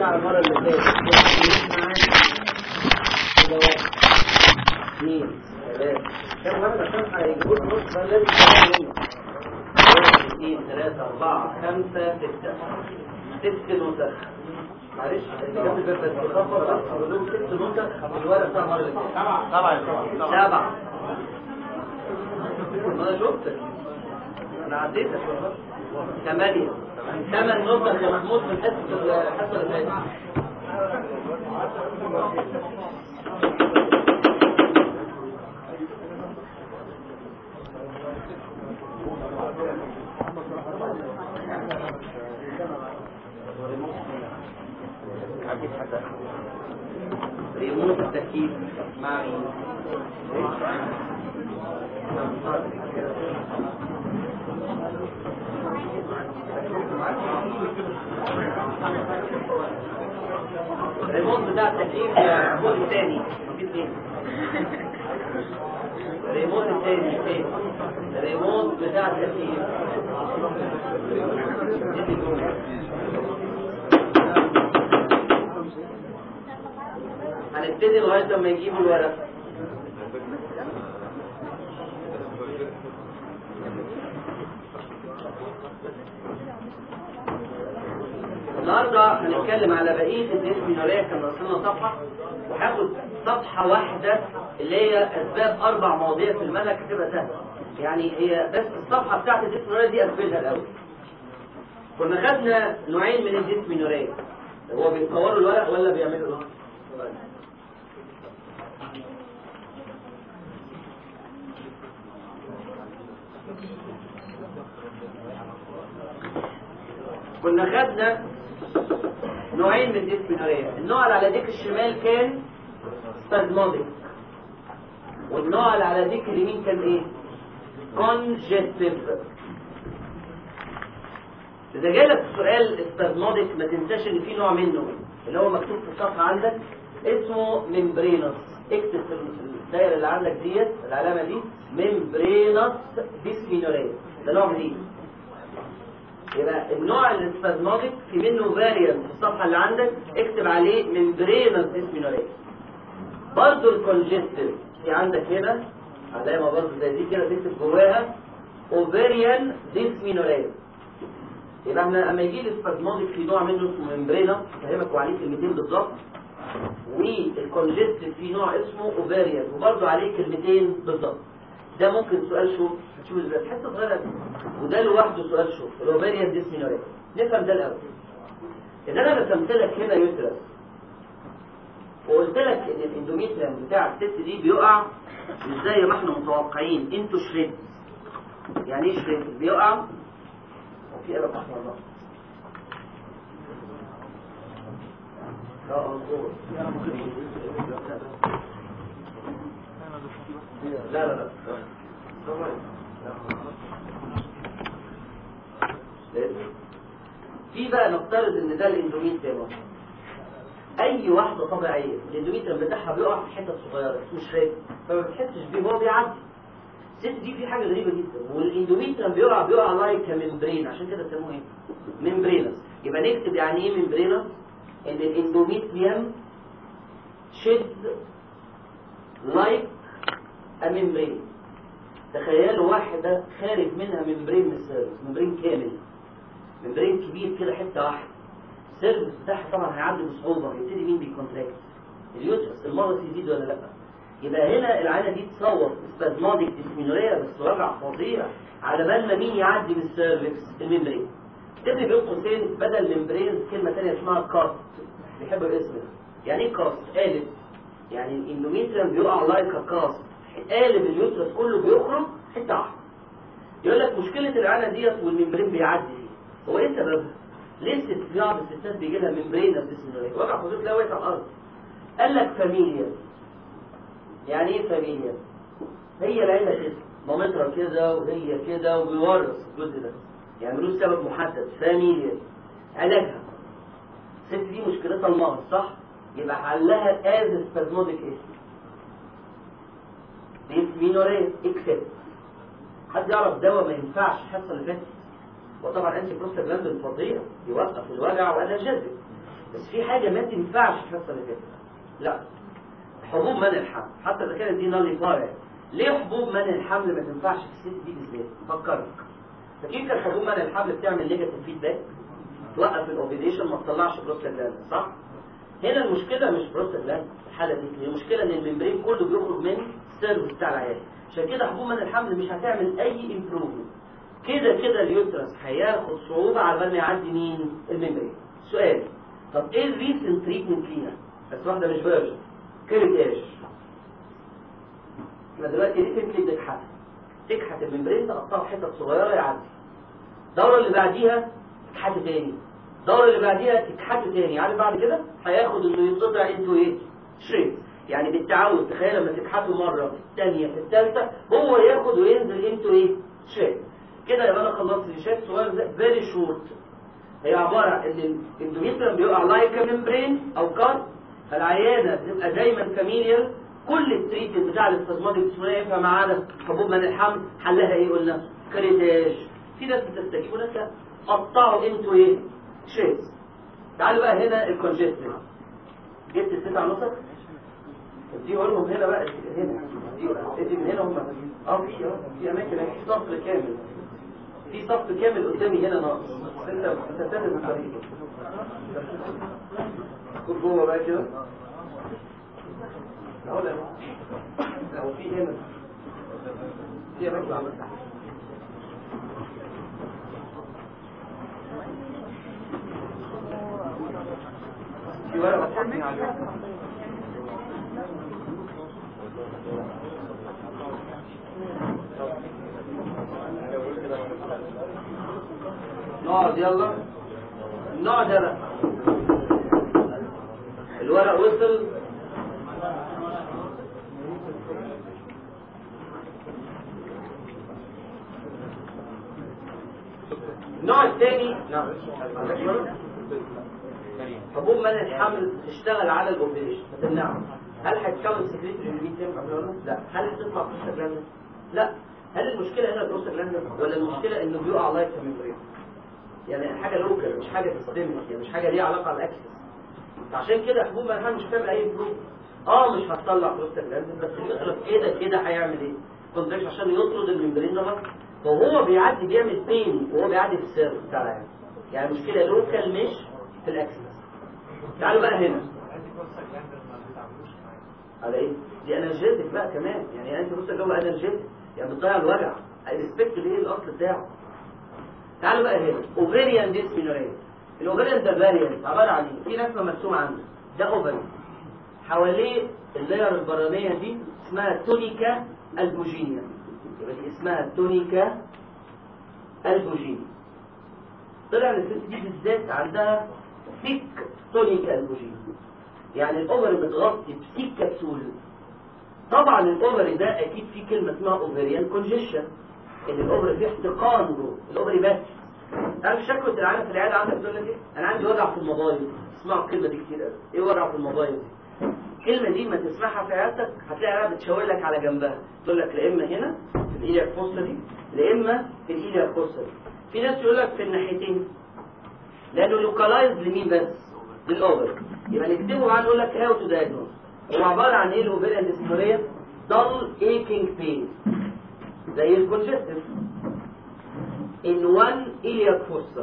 على المرة اللي فاتت كده واحد اثنين ثلاثة كم واحد عشان هيجيبوا نص فلازم يكون واحد اثنين ثلاثة أربعة خمسة ستة ست نسخ معلش انت جنب الباب بس تخبط بس اقول لهم ست نسخ الورق بتاع المرة اللي فاتت طبعا سبعة ما انا شفتك انا عديتك ثمانية ثمان نسخ يا محمود من حصة الحصة اللي فاتت ريموت التكييف مع مين؟ الريموت بتاع التكييف يا محمود الثاني في اثنين الريموت الثاني فين؟ الريموت بتاع التكييف هنبتدي لغايه لما يجيبوا الورق النهارده هنتكلم على بقيه الديسمينوريه كان ناقصنا صفحه وهاخد صفحه واحده اللي هي اسباب اربع مواضيع في المنهج هتبقى سهله يعني هي بس الصفحه بتاعت الديسمينوريه دي اقفلها الاول كنا خدنا نوعين من الديسمينوريه هو بيصوروا الورق ولا بيعملوا ايه؟ كنا خدنا نوعين من الديسبينوريا النوع اللي على ديك الشمال كان سبازموديك والنوع اللي على ديك اليمين كان ايه كونجستيف اذا جالك سؤال سبازموديك ما تنساش ان في نوع منه اللي هو مكتوب في الصفحه عندك اسمه ممبرينوس اكتب في الدايره اللي عندك ديت العلامه دي ممبرينوس ديسبينوريا ده نوع جديد يبقى النوع الاسبازماتيك في منه فاريانت في الصفحه اللي عندك اكتب عليه ممبرينس ديسمينوريا برضه الكونجستيف في عندك هنا علامه برضه زي دي كده تكتب جواها اوفيريان ديسمينوريا يبقى احنا لما يجي لي الاسبازماتيك في نوع منه اسمه ممبرينا فاهمك وعليه كلمتين بالظبط والكونجستيف في نوع اسمه اوفيريان وبرضه عليه كلمتين بالظبط ده ممكن سؤال شوف شوف ازاي حته صغيره وده لوحده سؤال شوف الاوفيريان ديسمينوريا نفهم ده الاول اذا انا رسمت لك هنا يوترس وقلت لك ان الاندوميتريم بتاع الست دي بيقع مش زي ما احنا متوقعين انتو شريد يعني ايه شريد بيقع وفي قلب احمر بقى لا لا لا في بقى نفترض ان ده الاندوميتريوم اي واحده طبيعيه الاندوميتريوم بتاعها بيقع في حتت صغيره مش راكب فما بتحسش بيه هو بيعدي الست دي في حاجه غريبه جدا والاندوميتريوم بيقع بيقع لايك ممبرين عشان كده سموه ايه ممبرينس يبقى نكتب يعني ايه ممبرينس ان الاندوميتريوم شد لايك ممبرين تخيلوا واحدة خارج منها ممبرين من السيرفس ممبرين كامل ممبرين كبير كده حتة واحدة السيرفس بتاعها طبعا هيعدي بصعوبة يبتدي مين بيكونتراكت اليوترس المرض يزيد ولا لا يبقى هنا العينة دي تصور سبازموديك ديسمينوريا بس وجع فظيع على بال ما مين يعدي من السيرفكس الممبرين تبني بين قوسين بدل ممبرين كلمة تانية اسمها كاست بيحب الاسم ده يعني ايه كاست قالب يعني الاندوميتريم بيقع لايك كاست قالب اليوترس كله بيخرج حته واحده يقول لك مشكله العانه ديت والممبرين بيعدي فيه هو ايه سببها ليه الست في بعض الستات بيجي لها ممبرين ديسمينوريا وجع خطوط لا واقف على الارض قال لك فاميليا يعني ايه فاميليا هي العيله كده مامتها كده وهي كده وبيورث الجزء ده يعني له سبب محدد فاميليا علاجها الست دي مشكلتها المرض صح يبقى حلها از سبازموديك اسم ديسمينوريا اكسبت حد يعرف دواء ما ينفعش الحصه اللي فاتت وطبعا انتي بروستاجلاندين فظيع يوقف الوجع وانرجيزك بس في حاجه ما تنفعش الحصه اللي فاتت لا حبوب منع الحمل حتى اذا كانت دي نالي فارع ليه حبوب منع الحمل ما تنفعش في الست دي بالذات فكرك فكيف كان حبوب منع الحمل بتعمل نيجاتيف فيدباك توقف الاوفيليشن ما تطلعش بروستاجلاند صح هنا المشكله مش بروستاجلاند الحاله دي هي المشكله ان الممبرين كله بيخرج من السيرفس بتاع العيال عشان كده حبوب منع الحمل مش هتعمل اي امبروفمنت كده كده اليوترس هياخد صعوبه على بال ما يعدي مين الممبرين سؤال طب ايه الريسنت تريتمنت لينا بس واحده مش فيرجن كلمه ايش احنا دلوقتي ريسنتلي بنكحت تكحت الممبرين تقطعه حتت صغيره يعدي الدوره اللي بعديها تكحت تاني الدوره اللي بعديها تكحت تاني عارف بعد كده هياخد انه يتقطع انتو ايه شريك يعني بالتعود تخيل لما تكحته مره في الثانيه في الثالثه هو ياخد وينزل انتو ايه شريك كده يبقى انا خلصت الشيك صغير ده فيري شورت هي عباره عن ان الاندوميتريوم بيقع لايك ممبرين او كار فالعيانه بتبقى دايما فاميليال كل التريتمنت بتاع الاستثمار الجسمانيه ينفع ما عدا حبوب من الحمل حلها ايه قلنا كريتاج في ناس بتستجيب وناس لا قطعوا انتوا ايه شيز تعالوا بقى هنا الكونجستيف جبت التسع نسخ دي لهم هنا بقى هنا دي دي من هنا هم اه في اه في اماكن في صف كامل في صف كامل قدامي هنا ناقص بس انت انت تاخد الطريق خد جوه بقى كده اهو لا هو في هنا في اماكن عملتها في ورقه بتحطني عليها نقعد يلا نقعد يلا الورق وصل النوع الثاني نعم حبوب منع الحمل تشتغل على الاوبريشن فتمنعه هل هتكون سكريتري للميتين لا هل هتطلع بروستاجلاند لا هل المشكله هنا البروستاجلاند ولا المشكله انه بيقع لايك ميمبرين يعني حاجه لوكال مش حاجه سيستميك يعني مش حاجه ليها علاقه بالاكسس فعشان كده حبوب منع الحمل مش هتعمل اي امبروف اه مش هتطلع بروستاجلاند بس يخلق كده كده هيعمل ايه كونتراكشن عشان يطرد الممبرين ده بره فهو بيعدي بيعمل بين وهو بيعدي في السيرف بتاع العين يعني مشكله لوكال مش في الاكسس تعالوا بقى هنا على ايه دي انرجيتك بقى كمان يعني انت بص الجو انرجيتك يعني بتضيع الوجع الريسبكت ليه الاصل بتاعه تعالوا بقى هنا اوفيريان ديسمينوريا الاوفيريان ده فاريانت عباره عن ايه في رسمه مرسومه عنده ده اوفري حواليه اللاير البرانيه دي اسمها تونيكا البوجينيا يبقى دي اسمها تونيكا البوجينيا طلع ان الست دي بالذات عندها ثيك تونيكا البوجينيا يعني الاوفري متغطي بثيك كبسول طبعا الاوفري ده اكيد فيه كلمه اسمها اوفريان كونجيشن ان الاوفري فيه احتقان جوه الاوفري بس عارف شكوى العالم في العياده عندك بتقول لك ايه انا عندي وجع في الموبايل اسمعوا الكلمه دي كتير قوي ايه وجع في الموبايل دي الكلمه دي ما تسمعها في عيادتك هتلاقيها بتشاور لك على جنبها تقول لك لا اما هنا في الايليا فوسا دي لا اما في الايليا فوسا دي في ناس يقول لك في الناحيتين لانه لوكالايز لمين بس للاوفر يبقى نكتبه معاه نقول لك هاو تو دايجنوز هو عباره عن ايه الاوفيريان ديسموريا dull aching pain زي الكونجستيف in one iliac fossa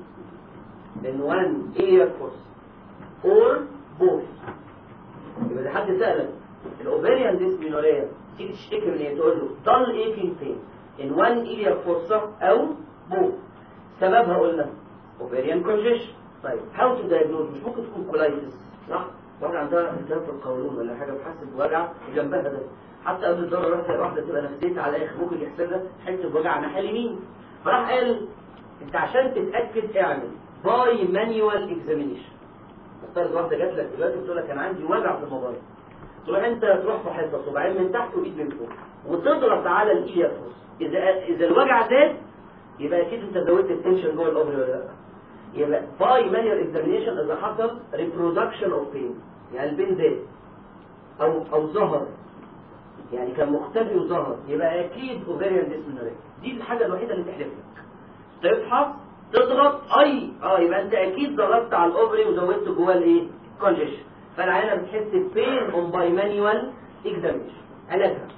in one iliac fossa or both يبقى ده حد سألك الاوفيريان ديسمينوريا تيجي تشتكي من ايه تقول له dull aching pain in one iliac fossa او both سببها قلنا اوفيريان congestion طيب how to diagnose مش ممكن تكون كولايتس صح واحدة عندها التهاب في القولون ولا حاجة بتحس بوجع جنبها ده حتى قبل الضرر واحدة واحدة تبقى نفسيتها على الاخر ممكن يحصل لها تحس بوجع ناحية اليمين فراح قال انت عشان تتأكد اعمل باي مانيوال اكزامينيشن نفترض واحدة جات لك دلوقتي بتقول لك انا عندي وجع في الموبايل تروح انت تروح في حته صباعين من تحت وايد من فوق وتضغط على الايليافوس اذا اذا الوجع زاد يبقى اكيد انت زودت التنشن جوه الاوفري ولا لا يبقى باي مانيوال اكزامينيشن اذا حصل ريبرودكشن اوف بين يعني البين زاد او او ظهر يعني كان مختفي وظهر يبقى اكيد اوفريان ديسمنوريا دي الحاجه الوحيده اللي تحلف لك تصحى تضغط اي اه يبقى انت اكيد ضغطت على الاوفري وزودت جواه الايه كونجيشن فالعيانه بتحس بين اون باي مانيوال اكزامينشن علاجها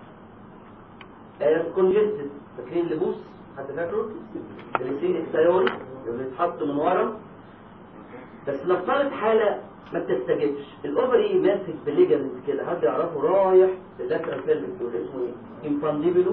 كونجستد فاكرين اللبوس حد فاكره السين اكسايول اللي بيتحط من ورا بس نفترض حاله ما بتستجبش الاوفري ماسك بالليجمنت كده حد يعرفه رايح للاترال بيلفيك دول اسمه ايه انفانديبلو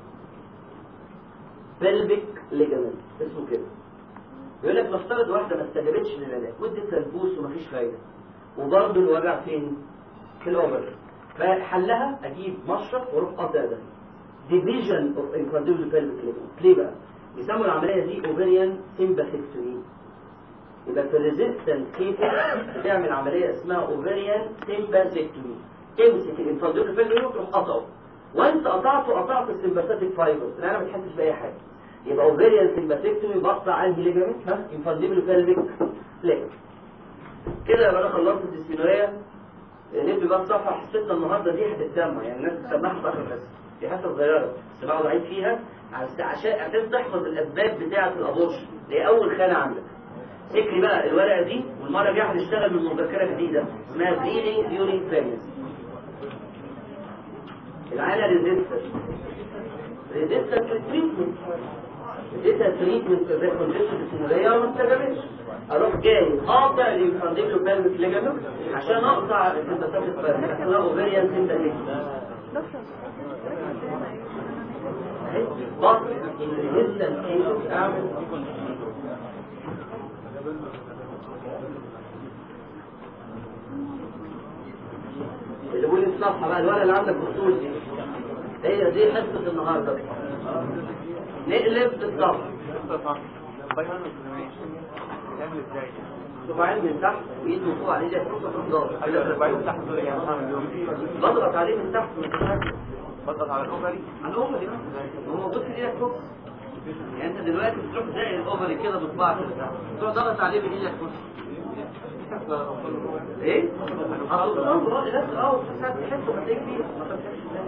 بلبك ليجمنت اسمه كده يقول لك نفترض واحده ما استجابتش للعلاج واديتها البوس ومفيش فايده وبرضه الوجع فين في الاوفر فحلها اجيب مشرط واروح قاطع ده ديفيجن اوف انفانديبلو بلبك ليجمنت ليه بقى بيسموا العمليه دي اوفريان سيمباثيكتومي يبقى في الريزيستنت كيسز بتعمل عمليه اسمها اوفريان سيمباثيكتومي تمسك الانفانديبلو بلبك وتروح قاطعه وانت قطعته قطعت السيمباثيك فايبرز انا ما بتحسش باي حاجه يبقى اوفريان سيمباثيكتومي بقطع انهي ليجامنت ها انفانديبلو بلبك ليجامنت كده يبقى انا خلصت الديسبينوريه نبدا بقى الصفحه حصتنا النهارده دي هتتسمع يعني الناس تسمعها في اخر الحصه دي حصه صغيره بس بقعد اعيد فيها عشان عشان تحفظ الاسباب بتاعه الابورشن اللي هي اول خانه عندك اكري بقى الورقه دي والمره الجايه هنشتغل من مذكره جديده اسمها بريدنج ديورينج بريجنسي العاله ريزيستنس ريزيستنس للتريتمنت اديتها تريتمنت زي كونجكشن السينوريه وما استجابتش اروح جاي قاطع الانفانديبلو بيلفيك ليجامنت عشان اقطع السيمباثيك بيلفيك اسمها اوفريان سيمباثيك بط الريزيستنس كيسز اعمل اللي بيقول الصفحه بقى الورقه اللي عندك بخصوص دي هي دي حصه النهارده نقلب الصفحه صباعين من تحت وايد من فوق عليه ده بضغط عليه من تحت من تحت بضغط على الاوفري على الاوفري هو موجود في ايدك فوق يعني انت دلوقتي بتروح زي الاوفري كده بصباعك كده تروح ضغط عليه بايدك فوق ايه؟ اه اه لا اه ساعات تحسه هتلاقيه كبير ما تفتحش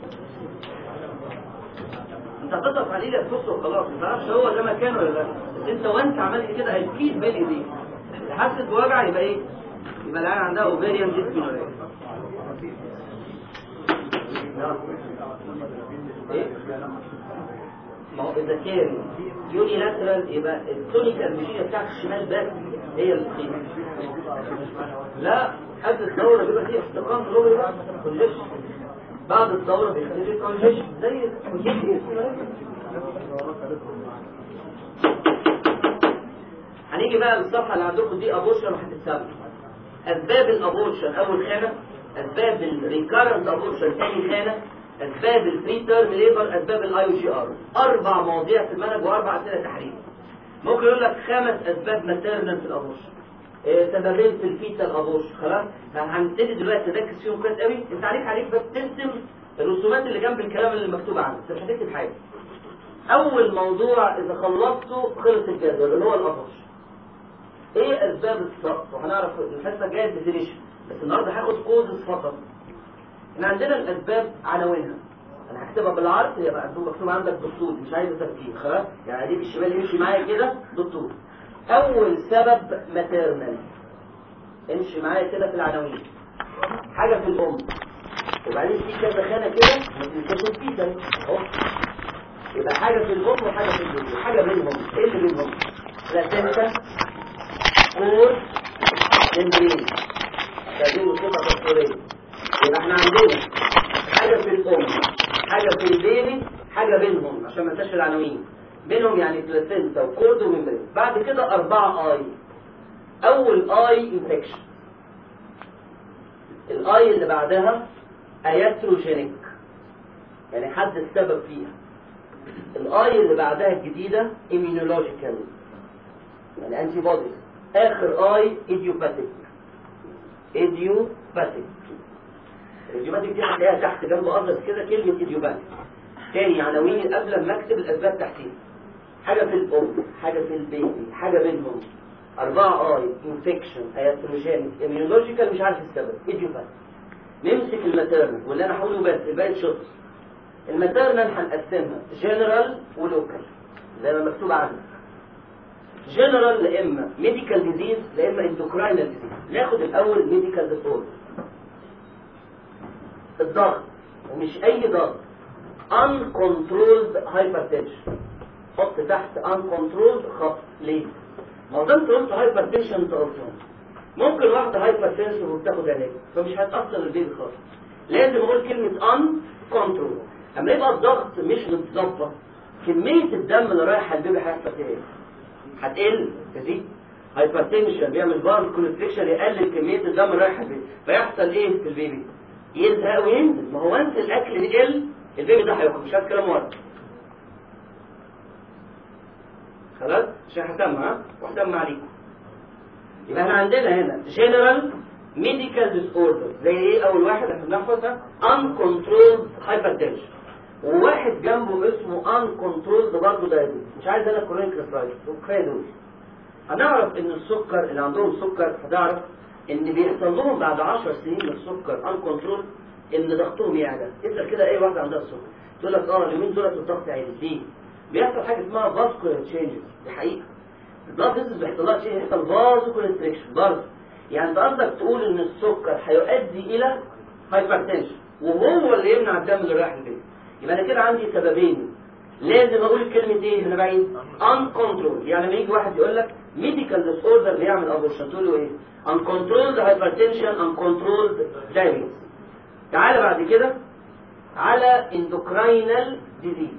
انت هتضغط عليه لا تبص وخلاص ما تعرفش هو ده مكانه ولا لا بس انت وانت عملت كده اكيد بين ايديك حاسس بوجع يبقى ايه؟ يبقى العيال عندها اوفيريان ديسبينوريا ايه؟ ما هو اذا كان يوني لاترال يبقى التونيكال مشيه بتاعت الشمال بس هي اللي تخيل لا قبل الدوره بيبقى فيه احتقان لوبي بقى كونجيشن بعد الدوره بيبقى فيه كونجيشن زي هنيجي بقى للصفحه اللي عندكم دي ابورشن وهتتسمى اسباب الابورشن اول خانه اسباب الريكارنت ابورشن ثاني خانه اسباب البري تيرم ليبر اسباب الاي او جي ار اربع مواضيع في المنهج واربع اسئله تحرير ممكن يقول لك خمس اسباب ماتيرنال في الابورشن إيه سببين في الفيتال ابورشن خلاص هنبتدي دلوقتي نركز فيهم كويس قوي انت عليك عليك بس ترسم الرسومات اللي جنب الكلام اللي مكتوب عندك انت مش هتكتب حاجه اول موضوع اذا خلصته خلص الجدول اللي هو الابورشن ايه اسباب السقط وهنعرف الحصه الجايه الديفينيشن بس النهارده هاخد كوزز فقط احنا عندنا الاسباب عناوينها انا هكتبها بالعرض يبقى مكتوب عندك بالطول مش عايز ترتيب خلاص يعني اديك الشمال يمشي معايا كده بالطول اول سبب ماتيرنال امشي معايا كده في العناوين حاجه في الام وبعدين في كذا خانه كده ما تنساش الفيتا اهو يبقى حاجه في الام وحاجه في البيبي حاجه بينهم ايه اللي بينهم بلاسينتا كور ممبرين هذه مصيبه دكتوريه يبقى احنا عندنا حاجه في الام حاجه في البيبي حاجه بينهم عشان ما انساش العناوين بينهم يعني بلاسينتا وكورد وممبرين بعد كده أربعة آي أول آي انفكشن الآي اللي بعدها اياتروجينيك يعني حد السبب فيها الآي اللي بعدها الجديدة immunological يعني انتي بوديز آخر آي idiopathic idiopathic الايديوباتيك دي هتلاقيها تحت جنب أبرز كده كلمة ايديوباتيك تاني عناوين قبل ما اكتب الأسباب تحتيها حاجة في الأم حاجة في البيبي حاجة بينهم أربعة آي انفكشن اياتروجينيك immunological مش عارف السبب ايديوباتيك نمسك الماتيرنال واللي انا هقوله بس الباقي شطر الماتيرنال هنقسمها جنرال ولوكال زي ما مكتوب عندك جنرال لا اما ميديكال ديزيز لا اما اندوكراينال ديزيز ناخد الاول ميديكال ديسوردر الضغط ومش اي ضغط uncontrolled hypertension حط تحت uncontrolled خط ليه؟ ما هو ده انت قلت hypertension انت قلتهم ممكن واحدة hypertension وبتاخد علاج فمش هتأثر البيبي خالص لازم اقول كلمة uncontrolled اما يبقى الضغط مش متظبط كمية الدم اللي رايح على البيبي هيحصل فيها ايه؟ هتقل تزيد هايبرتنشن بيعمل فارد كونستريكشن يقلل كمية الدم اللي رايح على البيبي فيحصل ايه في البيبي؟ يزهق وينزل ما هو انت الاكل يقل البيبي ده هيخرج مش كلام ورد خلاص عشان هسمع ها وهسمع عليكم يبقى احنا عندنا هنا جنرال ميديكال ديس اوردر زي ايه اول واحد احنا بنحفظها uncontrolled hypertension وواحد جنبه اسمه uncontrolled برضه دايبيتس مش عايز انا كورونيك ريفرايتس وكفايه دول هنعرف ان السكر اللي عندهم سكر هتعرف ان بيحصل لهم بعد 10 سنين من السكر uncontrolled ان ضغطهم يعلى اسال كده اي واحد عندها سكر تقول لك اه اليومين دولت الضغط عالي ليه؟ بيحصل حاجه اسمها فاسكولار تشينجز دي حقيقه البلاد فيسز بيحصل لها شيء يحصل فازو كونستريكشن برضه يعني انت قصدك تقول ان السكر هيؤدي الى هايبرتنشن وهو اللي يمنع الدم اللي رايح البيت يبقى انا كده عندي سببين لازم اقول كلمه ايه هنا بعيد uncontrolled يعني لما يجي واحد يقول لك ميديكال ديس اوردر بيعمل ابورشن تقول له ايه uncontrolled hypertension uncontrolled diabetes تعالى بعد كده على اندوكراينال ديزيز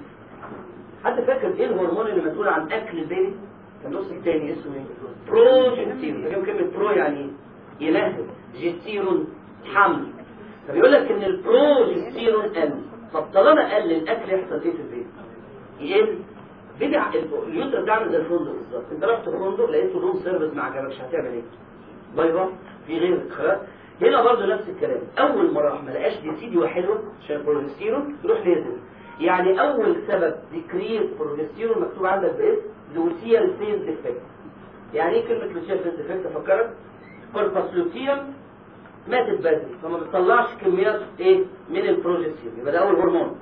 حد فاكر ايه الهرمون اللي مسؤول عن اكل البيبي كان نص التاني اسمه ايه بروجستيرون فاكر كلمه برو يعني ايه يلهب جستيرون حمل فبيقول لك ان البروجستيرون قل طب طالما قل الاكل يحصل ايه في البيبي يقل بدع اليوتر بتعمل زي الفندق بالظبط انت رحت الفندق لقيته روم سيرفيس ما عجبكش هتعمل ايه باي باي في غيرك خلاص هنا برضه نفس الكلام اول ما راح ما لقاش دي سي دي وحلوه عشان البروجستيرون يروح نازل يعني اول سبب ديكريز بروجستيرون مكتوب عندك باسم لوتيال فيز ديفكت يعني ايه كلمه لوتيال فيز ديفكت افكرك كوربس لوتيال ماتت بدري فما بتطلعش كميات ايه من البروجستيرون يبقى ده اول هرمون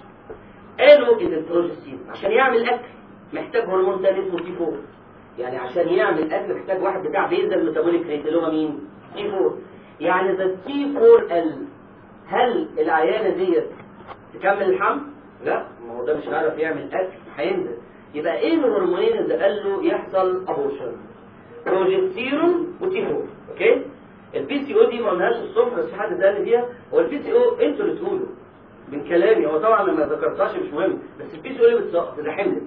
قالوا ان البروجستيرون عشان يعمل اكل محتاج هرمون تاني اسمه تي 4 يعني عشان يعمل اكل محتاج واحد بتاع بينزل ميتابوليك ريت اللي هو مين تي 4 يعني اذا التي 4 قل هل العيانه ديت تكمل الحمل لا ما هو ده مش هيعرف يعمل اكل هينزل يبقى ايه الهرمونين اللي قال له يحصل ابوشن بروجستيرون وتي 4 اوكي البي سي او دي ما قلناهاش الصبح بس في حد سالني فيها هو البي سي او انتوا اللي تقولوا من كلامي هو طبعا لما ذكرتهاش مش مهم بس البي سي او اللي بتسقط اللي حملت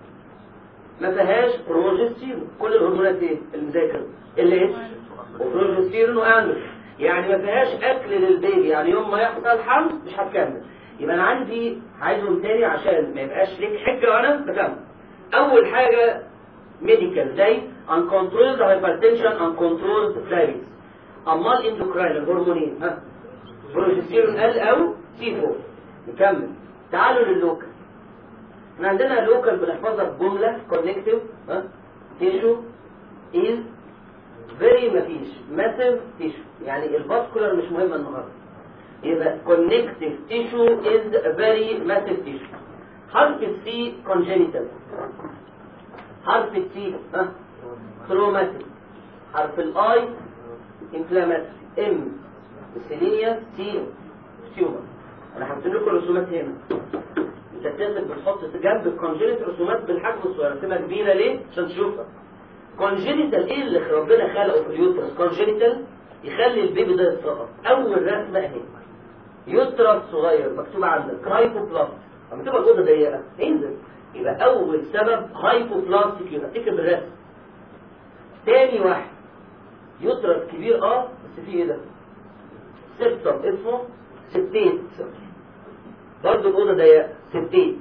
ما فيهاش بروجستيرون كل الهرمونات ايه المذاكره اللي اتش وبروجستيرون واندروجين يعني ما فيهاش اكل للبيبي يعني يوم ما يحصل حمل مش هتكمل يبقى انا عندي عايزهم تاني عشان ما يبقاش ليك حجه وانا بكمل اول حاجه ميديكال زي uncontrolled hypertension uncontrolled diabetes اما الاندوكراين الهرمونين ها بروجستيرون قل او سي 4 نكمل تعالوا لللوكال احنا عندنا لوكال بنحفظها بجمله كونكتيف ها تيشو از فيري مفيش ماسيف تيشو يعني الفاسكولار مش مهم النهارده يبقى connective tissue is very massive tissue حرف السي congenital حرف السي ها traumatic حرف الاي inflammatory ام السيلينيا سي تيومر انا حطيت لكم الرسومات هنا انت بتنزل بتحط جنب الكونجنيتال رسومات بالحجم الصغير رسمه كبيره ليه عشان تشوفها كونجنيتال ايه اللي ربنا خلقه في اليوترس كونجنيتال يخلي البيبي ده يتسقط اول رسمه اهي يترس صغير مكتوب عندك هايبوبلاست لما تبقى الاوضه ضيقه انزل يبقى اول سبب هايبوبلاستيك يبقى افتكر بالرسم تاني واحد يترس كبير اه بس فيه ايه ده سبتم اسمه ستيت برضه الاوضه ضيقه ستيت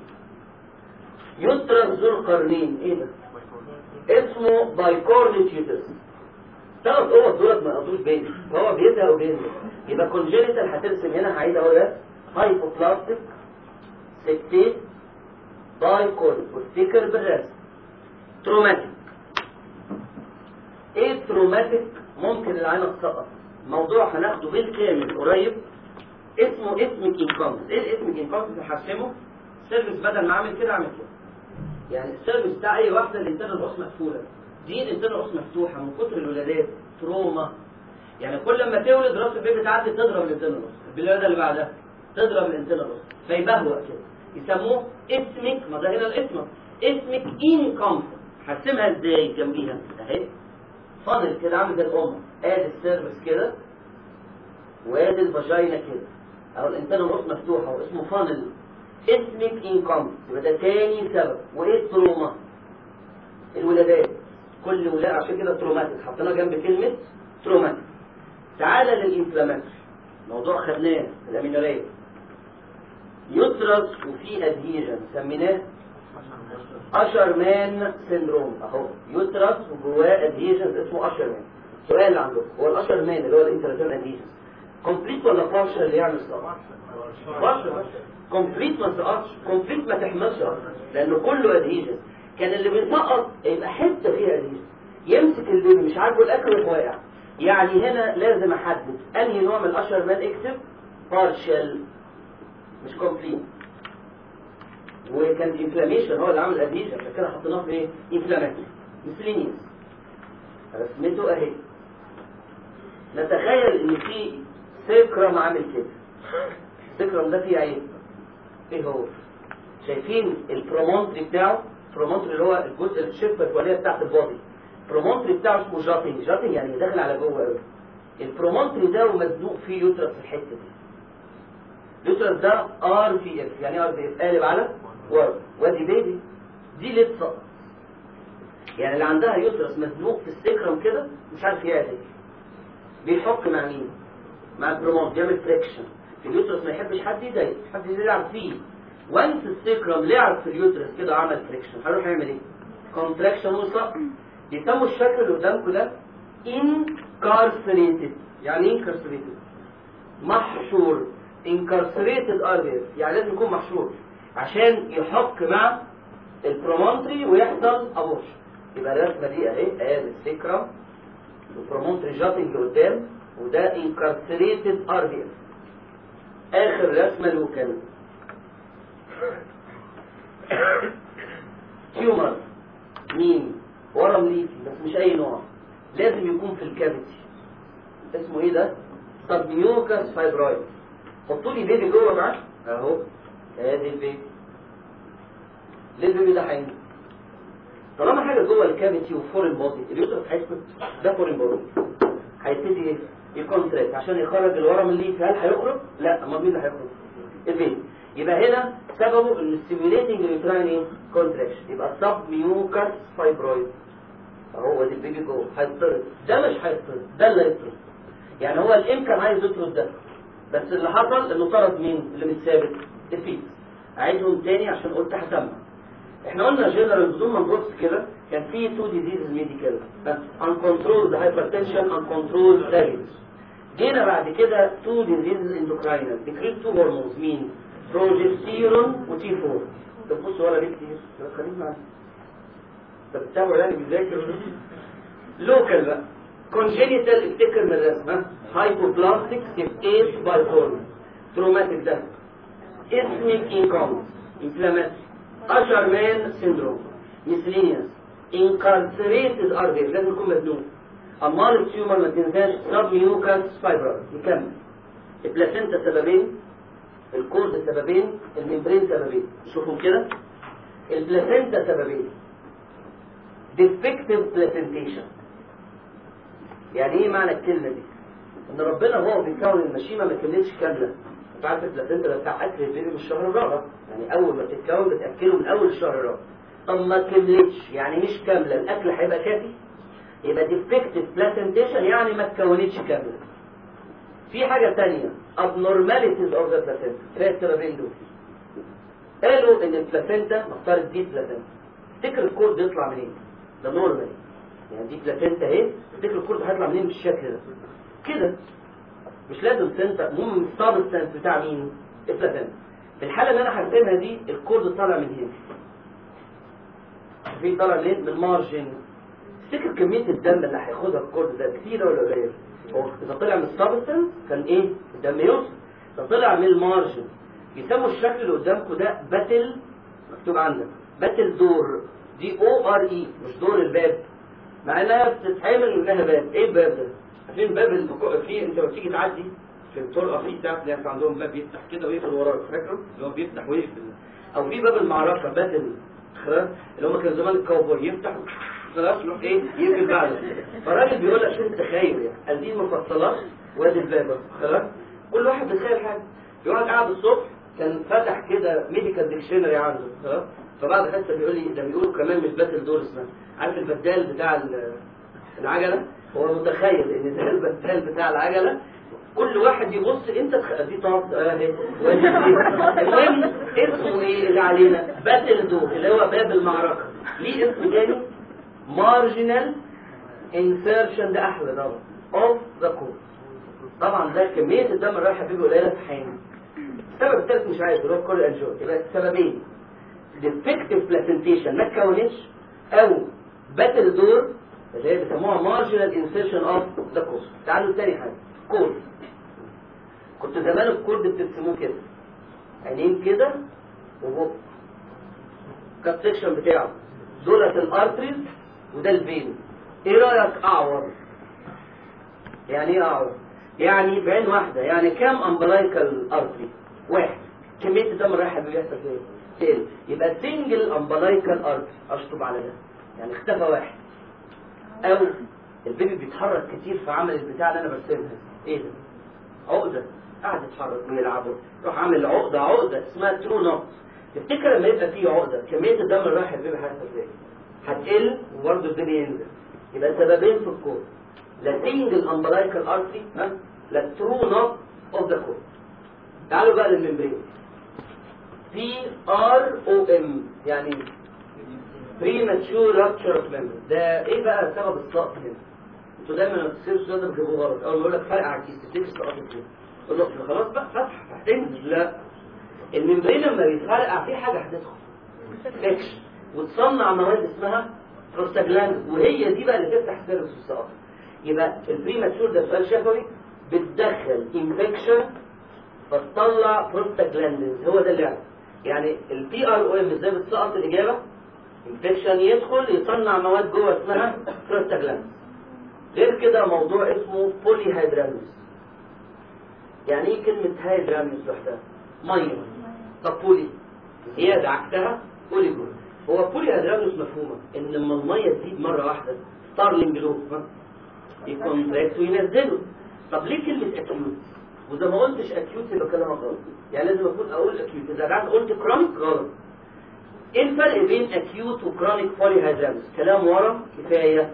يترس ذو القرنين ايه ده اسمه بايكورنيت يوترس ثلاث اوض دولت ما يقضوش بيبي فهو بيزهق وبينزل يبقى كونجينيتال هترسم هنا هعيد اهو ده هايبوبلاستيك سكتيت بايكورنيت وافتكر بالرسم تروماتيك ايه تروماتيك ممكن العين تسقط موضوع هناخده بالكامل قريب اسمه اسمك انكومبس ايه اسمك انكومبس هرسمه سيرفيس بدل ما اعمل كده اعمل كده يعني السيرفيس بتاع اي واحده اللي انتاج الراس مقفوله دي الانترنال اوس مفتوحه من كتر الولادات تروما يعني كل ما تولد راس البيبي تعدي تضرب الانترنال اوس الولاده اللي بعدها تضرب الانترنال اوس فيبهوأ كده يسموه اسمك ما ده هنا الاسم اسمك انكم هرسمها ازاي جنبيها اهي فاضل كده عامل زي الام ادي السيرفس كده وادي الفاجينا كده اهو الانترنال اوس مفتوحه واسمه فانل اسمك انكم يبقى ده تاني سبب وايه التروما الولادات كل ولاده عشان كده تروماتيك حطيناها جنب كلمه تروماتيك تعالى للانفلاماتوري موضوع خدناه الامينوريه يترس وفي ادهيجن سميناه اشرمان سيندروم اهو يترس وجواه ادهيجن اسمه اشرمان سؤال عندكم هو الاشرمان اللي هو الانتراتيون ادهيجن كومبليت ولا بارشل اللي يعمل صح بارشل كومبليت ما سقطش كومبليت ما تحملش اصلا لانه كله ادهيجن كان اللي بيسقط يبقى حته فيها ادهيجن يمسك البيبي مش عاجبه الاكل يروح واقع يعني هنا لازم احدد انهي نوع من الاشهر مان اكتب بارشل مش كومبليت وكان انفلاميشن هو اللي عامل ادهيجن عشان كده حطيناه في ايه انفلاماتوري مسلينيوس رسمته اهي نتخيل ان في سيكرم عامل كده السيكرم ده فيه عين ايه هو شايفين البرومونتري بتاعه البرومونتري اللي هو الجزء الشفه الفوقانيه بتاعت البادي البرومونتري بتاعه اسمه جاتنج جاتنج يعني داخل على جوه قوي البرومونتري ده ومزنوق فيه يوترس في الحته دي اليوترس ده ار في اف يعني ار في اف قالب على ورا وادي بيبي دي ليه سقط يعني اللي عندها يوترس مزنوق في السكرم كده مش عارف يعدل بيحك مع مين مع البرومونت بيعمل فريكشن اليوترس ما يحبش حد يضايق حد يلعب فيه وانس السكرم لعب في اليوترس كده عمل فريكشن هيروح يعمل ايه كونتراكشن وسقط بيسموا الشكل اللي قدامكم ده incarcerated يعني ايه incarcerated محشور incarcerated RBF يعني لازم يكون محشور عشان يحك مع البرومونتري ويحصل ابورشن يبقى الرسمه دي اهي ادي السكرم البرومونتري جاتنج قدام وده incarcerated RBF اخر رسمه لوكال تيومر مين ورم ليفي بس مش اي نوع لازم يكون في الكافيتي اسمه ايه ده سبميوكاس فايبرويد حطوا لي بيبي جوه معاه اهو ادي البيبي ليه البيبي ده هينزل طالما حاجه جوه الكافيتي وفورين بودي اليوترس هيسكت ده فورين بودي هيبتدي ايه يكونتراكت عشان يخرج الورم الليفي هل هيخرج لا امال مين اللي هيخرج البيبي يبقى هنا سببه ان السيميوليتنج يوتراين ايه كونتراكشن يبقى سب ميوكاس فايبرويد اهو دي البيبي جوه هيطرد ده مش هيطرد ده اللي هيطرد يعني هو الام كان عايز يطرد ده بس اللي حصل انه طرد مين اللي مش ثابت الفيس اعيدهم تاني عشان قلت هسمع احنا قلنا جنرال بدون ما نبص كده كان في تو ديزيز ميديكال uncontrolled hypertension uncontrolled diabetes جينا بعد كده تو ديزيز اندوكراينال ديكريت تو هرمونز مين بروجستيرون وتي 4 طب بصوا ولا ليه كتير خليك معايا طب بتتابعوا يعني بيذاكر لوكال بقى كونجينيتال افتكر من الرسمه هايبوبلاستيك سيبتيس بايفورم تروماتيك ده اسمك انكوم انفلاماتوري اشهر مان سيندروم ميسلينيوس انكارسريتد اربي لازم يكون مجنون امال التيومر ما تنساش سب ميوكاس فايبر نكمل البلاسينتا سببين الكورد سببين الممبرين سببين شوفوا كده البلاسينتا سببين defective placentation يعني ايه معنى الكلمة دي ان ربنا هو بيكون المشيمة ما كملتش كاملة انت عارف البلاسينتا ده بتاع اكل البيبي من الشهر الرابع يعني اول ما بتتكون بتاكله من اول الشهر الرابع طب ما كملتش يعني مش كاملة الاكل هيبقى كافي يبقى defective placentation يعني ما اتكونتش كاملة في حاجة تانية abnormalities of the placenta فيها السببين دول قالوا ان البلاسينتا نفترض دي بلاسينتا تفتكر الكورد يطلع منين؟ ده نورمال يعني دي بلاسينتا اهي تفتكر الكورد هيطلع منين بالشكل ده كده مش لازم سنتر المهم السبستانس بتاع مين؟ البلاسينتا في الحالة اللي انا هرسمها دي الكورد طالع من هنا في طالع منين؟ من المارجن تفتكر كمية الدم اللي هياخدها الكورد ده كتير ولا قليل؟ هو اذا طلع من السبستانس كان ايه؟ الدم يوصل اذا طلع من المارجن يسموا الشكل اللي قدامكم ده باتل مكتوب عندك باتل دور دي او ار اي مش دور الباب مع انها بتتعمل منها باب ايه الباب ده عارفين الباب اللي بك- فيه انت لما تيجي تعدي في الطرقه فيه بتاع ناس عندهم باب بيفتح كده ويقفل وراك فاكره اللي هو بيفتح ويقفل او في باب المعركه باتل خلاص اللي هم كانوا زمان الكاوبوي يفتح خلاص يروح ايه يقفل بعده فالراجل بيقول لك شوف التخيل يعني قال دي المفصلات وادي الباب أهو، خلاص كل واحد بيتخيل حاجه في واحد قاعد الصبح كان فتح كده ميديكال ديكشنري عنده خلاص فبعد حته بيقول لي ده بيقولوا كمان مش باتل دور اسمها عارف البدال بتاع ال- العجله هو متخيل ان ده البدال بتاع العجله كل واحد يبص انت تخ... دي طاقة اهي وادي دي. المهم اسمه ايه اللي علينا باتل دور اللي هو باب المعركة ليه اسم تاني مارجنال انسيرشن ده احلى طبعا اوف ذا كور طبعا ده كمية الدم الرايحة فيه قليلة في حين السبب الثالث مش عارف اللي هو كل انجو يبقى سببين defective placentation ما اتكونتش او باتل دور اللي هي بيسموها marginal insertion of the cord تعالوا تاني حاجة كورد كنت زمان الكورد بترسموه كده عينين كده وبق كات سيكشن بتاعه دولت الارتريز وده الفين ايه رايك اعور يعني ايه اعور يعني بعين واحده يعني كام امبلايكال ارتري واحد كميه الدم الرايحه اللي بيحصل فيها تقل يبقى سنجل امبلايكال ارتري اشطب على ده يعني اختفى واحد او البيبي بيتحرك كتير في عمل البتاع اللي انا برسمها ايه ده عقده قاعد يتحرك ويلعبوا روح عامل عقده عقده اسمها ترو نوت تفتكر لما يبقى فيه عقده كميه الدم اللي رايح البيبي هيحصل ازاي هتقل وبرضه البيبي ينزل يبقى سببين في الكود لا سنجل امبلايكال ارتري ها لا ترو نوت اوف ذا كود تعالوا بقى للممبرين بي ار او ام يعني premature rupture of memory ده ايه بقى سبب السقط هنا انتوا دايما لما تسيبوا السؤال ده بتجيبوه غلط اول ما يقول لك فرق على الكيس تفتكر سقطت فين تقول له خلاص بقى فتح فتحتين لا الممبرين لما بيتفرقع في حاجه هتدخل فيكشن وتصنع مواد اسمها بروستاجلاند وهي دي بقى اللي تفتح سيرفس السقط يبقى البريماتشور ده سؤال شفوي بتدخل انفكشن فتطلع بروستاجلاندز هو ده اللي يعني البي ار او ام ازاي بتسقط الاجابه انفكشن يدخل يصنع مواد جوه اسمها بروستاجلاند غير كده موضوع اسمه بولي هيدراميوس يعني ايه كلمة هيدراميوس لوحدها؟ مية طب بولي هي عكسها بوليجون هو بولي هيدراميوس مفهومة ان لما المية تزيد مرة واحدة ستارلينج لو يكونتراكت وينزله طب ليه كلمة اكيوت؟ وإذا ما قلتش اكيوت يبقى كلامك غلط يعني لازم اكون اقول اكيوت اذا رجعت قلت كرونيك غلط ايه الفرق بين اكيوت وكرونيك بولي هيدراميوس؟ كلام ورا كفاية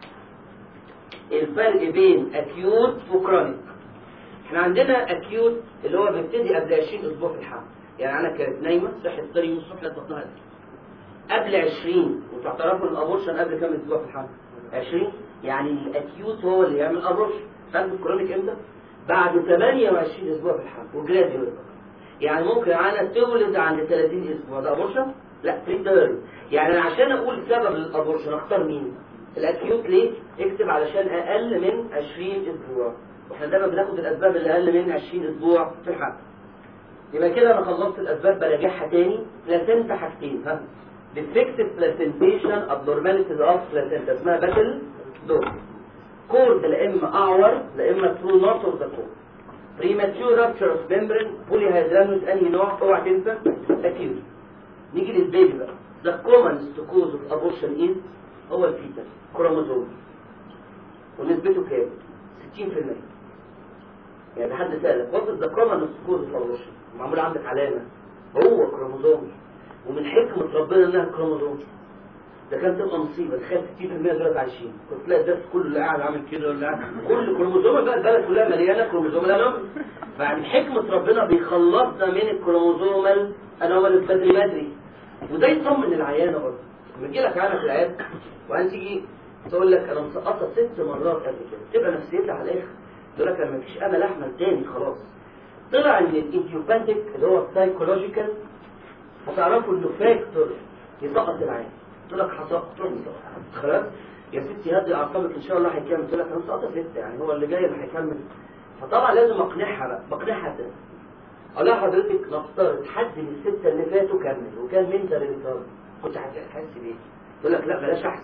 الفرق بين اكيوت وكرونيك احنا عندنا اكيوت اللي هو بيبتدي قبل 20 اسبوع في الحمل يعني انا كانت نايمه صحت تاني يوم الصبح لقيت بطنها قبل 20 وانتوا تعرفوا ان الابورشن قبل كام اسبوع في الحمل 20 يعني الاكيوت هو اللي يعمل ابورشن تعرفوا الكرونيك امتى بعد 28 اسبوع في الحمل وجراديوال يعني ممكن انا تولد عند 30 اسبوع ده ابورشن لا تريد يعني انا عشان اقول سبب الابورشن اختار مين الاكيوت ليه اكتب علشان اقل من 20 اسبوع واحنا دايما بناخد الاسباب اللي اقل من 20 اسبوع في الحمل يبقى كده انا خلصت الاسباب براجعها تاني بلاسنتا حاجتين ها defective placentation abnormalities of placenta اسمها باتل دور كورد لا اما اعور لا اما true not of the cord premature rupture of membrane polyhydramnios انهي نوع اوعى تنسى acute نيجي للبيبي بقى the commonest cause of abortion is هو الفيتس كروموزوم ونسبته كام 60% يعني حد سألك وات ذا كومنست كوز اوف abortion معمول عندك علامة هو كروموزوم ومن حكمة ربنا انها كروموزوم ده كانت تبقى مصيبة تخيل 60% دلوقتي عايشين كنت تلاقي الناس كله اللي قاعد عامل كده ولا قاعد كل كروموزوم بقى البلد كلها مليانة كروموزوم الانومال فيعني حكمة ربنا بيخلصنا من الكروموزوم الانومال بدري بدري وده يطمن العيانة برضه لما يجي لك عيانة في العيادة وبعدين تيجي تقول لك انا مسقطة ست مرات قبل كده تبقى نفسيتها على الاخر تقول لك انا مفيش امل احمل تاني خلاص طلع ان الايديوباثيك اللي هو السايكولوجيكال هتعرفوا انه فاكتور يسقط العين تقول لك هسقط تروح مسقط خلاص يا ستي هدي اعصابك ان شاء الله هيكمل تقول لك انا مسقطه ستة يعني هو اللي جاي اللي هيكمل فطبعا لازم اقنعها بقى بقنعها ازاي اقول لها حضرتك نفترض حد من الستة اللي فاتوا كمل وكان منتال ريتارد كنت هتحس بايه؟ تقول لك لا بلاش احسن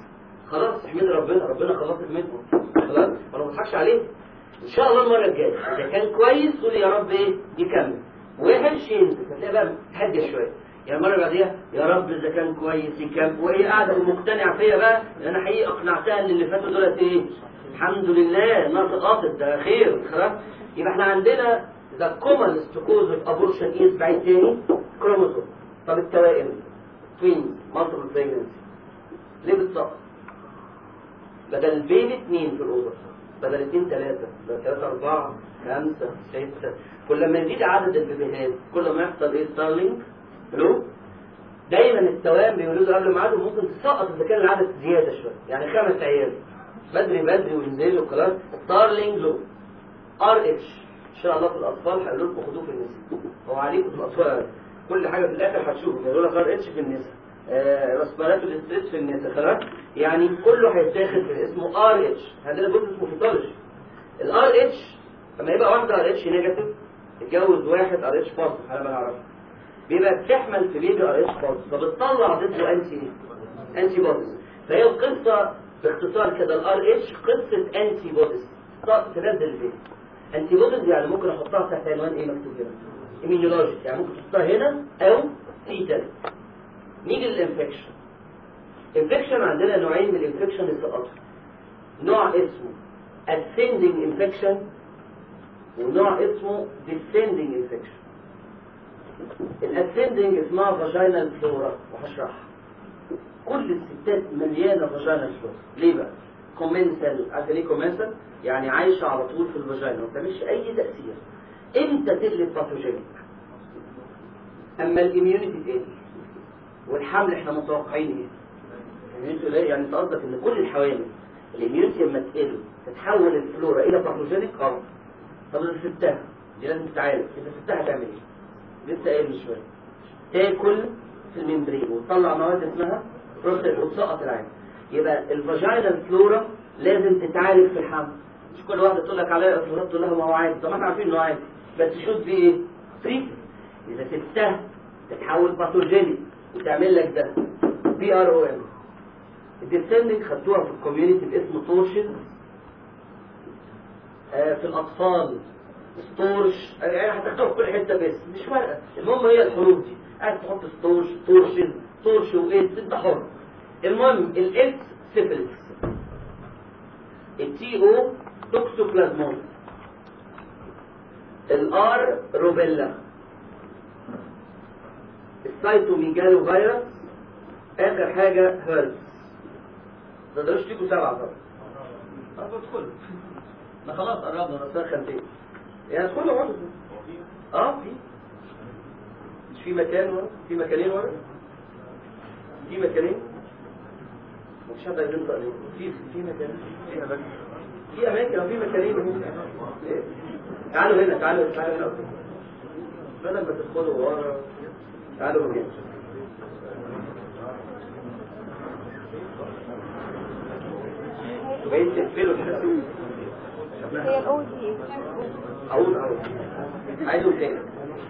خلاص احمد ربنا ربنا خلصك منهم خلاص انا ما بضحكش عليك ان شاء الله المره الجايه اذا كان كويس قول يا رب ايه يكمل وحش ينزل هتلاقي بقى هدي شويه يعني المره اللي بعديها يا رب اذا كان كويس يكمل وهي قاعده مقتنعه فيا بقى لان انا حقيقي اقنعتها ان اللي فاتوا دولت ايه الحمد لله ناقص قاطع ده خير خلاص يبقى احنا عندنا ذا commonest cause of abortion is بعيد تاني كروموسوم طب التوائم توينز multiple pregnancy ليه بتصاب بدل البيبي اثنين في الأوضة بدل اثنين ثلاثة بدل ثلاثة أربعة خمسة ستة كل ما يزيد عدد البيبيهات كل ما يحصل ايه ستارلينج لو دايما التوام بيولدوا قبل ميعادهم ممكن تسقط اذا كان العدد زيادة شوية يعني خمس عيال بدري بدري وينزلوا خلاص ستارلينج لو ار اتش ان شاء الله في الاطفال هيقولوا لكم خدوه في النساء هو عليكم في الاطفال كل حاجه في الاخر هتشوفوا هيقول لك ار اتش في النساء رسبيراتو الاستريس في النساء خلاص يعني كله هيتاخد في اسمه ار اتش عندنا جزء اسمه فيتولوجي الار اتش لما يبقى واحده ار اتش نيجاتيف اتجوز واحد ار اتش بوزيتيف انا ما اعرفش بيبقى بتحمل في بيبي ار اتش بوزيتيف فبتطلع ضده انتي انتي بوديز فهي القصه باختصار كده الار اتش قصه انتي بوديز تبدل البيبي انتي بوديز يعني ممكن احطها تحت عنوان ايه مكتوب هنا ايميونولوجيك يعني ممكن تحطها هنا او فيتال نيجي للانفكشن انفكشن عندنا نوعين من الانفكشن السقط نوع اسمه ascending infection ونوع اسمه descending infection الاسcending اسمها فاجينال فلورا وهشرحها كل الستات مليانه فاجينال فلورا ليه بقى كومنسال عارفه ليه كومنسال يعني عايشه على طول في الفاجينا ما بتعملش اي تاثير امتى تقلب باثوجينيك اما الاميونيتي تقل والحمل احنا متوقعين ايه الاميونيتي لا يعني انت قصدك ان كل الحوامل الاميونيتي لما تقل تتحول الفلورا الى باثوجينيك اه طب اذا سبتها دي لازم تتعالج اذا سبتها هتعمل ايه لسه قايل من شويه تاكل في الممبرين وتطلع مواد اسمها بروتين وتسقط العين يبقى الفاجينال فلورا لازم تتعالج في الحمل مش كل واحده تقول لك عليها افراط تقول لها ما هو عادي طب ما احنا عارفين انه عادي بس شوت بيه ايه؟ تريت اذا سبتها تتحول باثوجينيك وتعمل لك ده بي ار او ام الديسندنج خدتوها في الكوميونتي باسم تورشن آه في الاطفال ستورش يعني هتاخدوها في كل حته بس مش فارقه المهم هي الحروف دي قاعد تحط ستورش تورشن تورش وايدز انت حر المهم الاس سيفلس التي او توكسوبلازمون الار روبيلا السايتوميجالو فيروس اخر حاجه هيربس ما تقدروش تيجوا سبعه طبعا طب ادخلوا ما خلاص قربنا نسخن تاني يعني ادخلوا برضه اه في مش في مكان ورا في مكانين ورا في مكانين مش حد هينطق عليه في في مكان في اماكن في اماكن وفي مكانين اهو إيه؟ تعالوا هنا تعالوا تعالوا هنا بدل ما تدخلوا ورا تعالوا هنا جايين تقفلوا الحلقة هي الأول دي ايه؟ عاوز عاوز عايزه تاني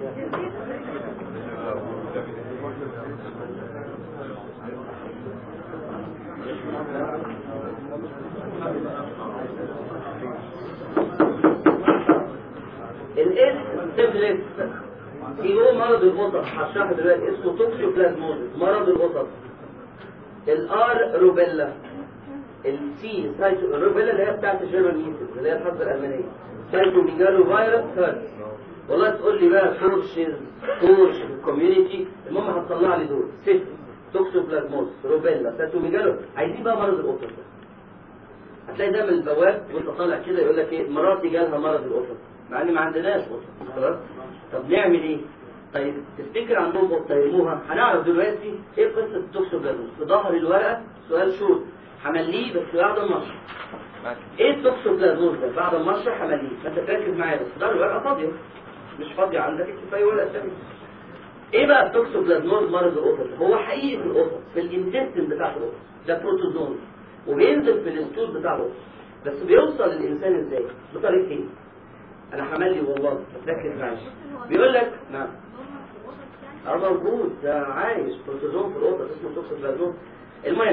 الاس سيبلس هو مرض القطط هشرحه دلوقتي اسمه توكسيوبلازموزيس مرض القطط الار روبيلا السي سايتو الروبيلا اللي هي بتاعت الجيرمان ميسيس اللي هي الحرب الالمانيه سايتو ميجالو فيروس ثيرد والله تقول لي بقى تورشز تورش في الكوميونتي المهم هتطلع لي دول ست توكسوبلازموس روبيلا سايتو ميجالو عايزين بقى مرض القطط ده هتلاقي دايما البواب وانت طالع كده يقول لك ايه مراتي جالها مرض القطط مع ان ما عندناش قطط خلاص طب نعمل ايه؟ طيب تفتكر عندهم قطه يرموها هنعرف دلوقتي ايه قصه التوكسوبلازموس في ظهر الورقه سؤال شوط همليه بس بعد المشرح ايه التوكسوبلازموس ده بعد المشرح همليه فانت تركز معايا بس ده الورقه فاضيه مش فاضيه عندك اكتب في اي ورقه ثانيه ايه بقى التوكسوبلازموس مرض القطط هو حقيقي في القطط في الانتستين بتاع القطط ده بروتوزوم وبينزل في الستول بتاع القطط بس بيوصل للانسان ازاي بطريقتين انا هملي والله ركز معايا بيقول لك نعم اه موجود ده عايش بروتوزوم في القطط اسمه توكسوبلازموس المهم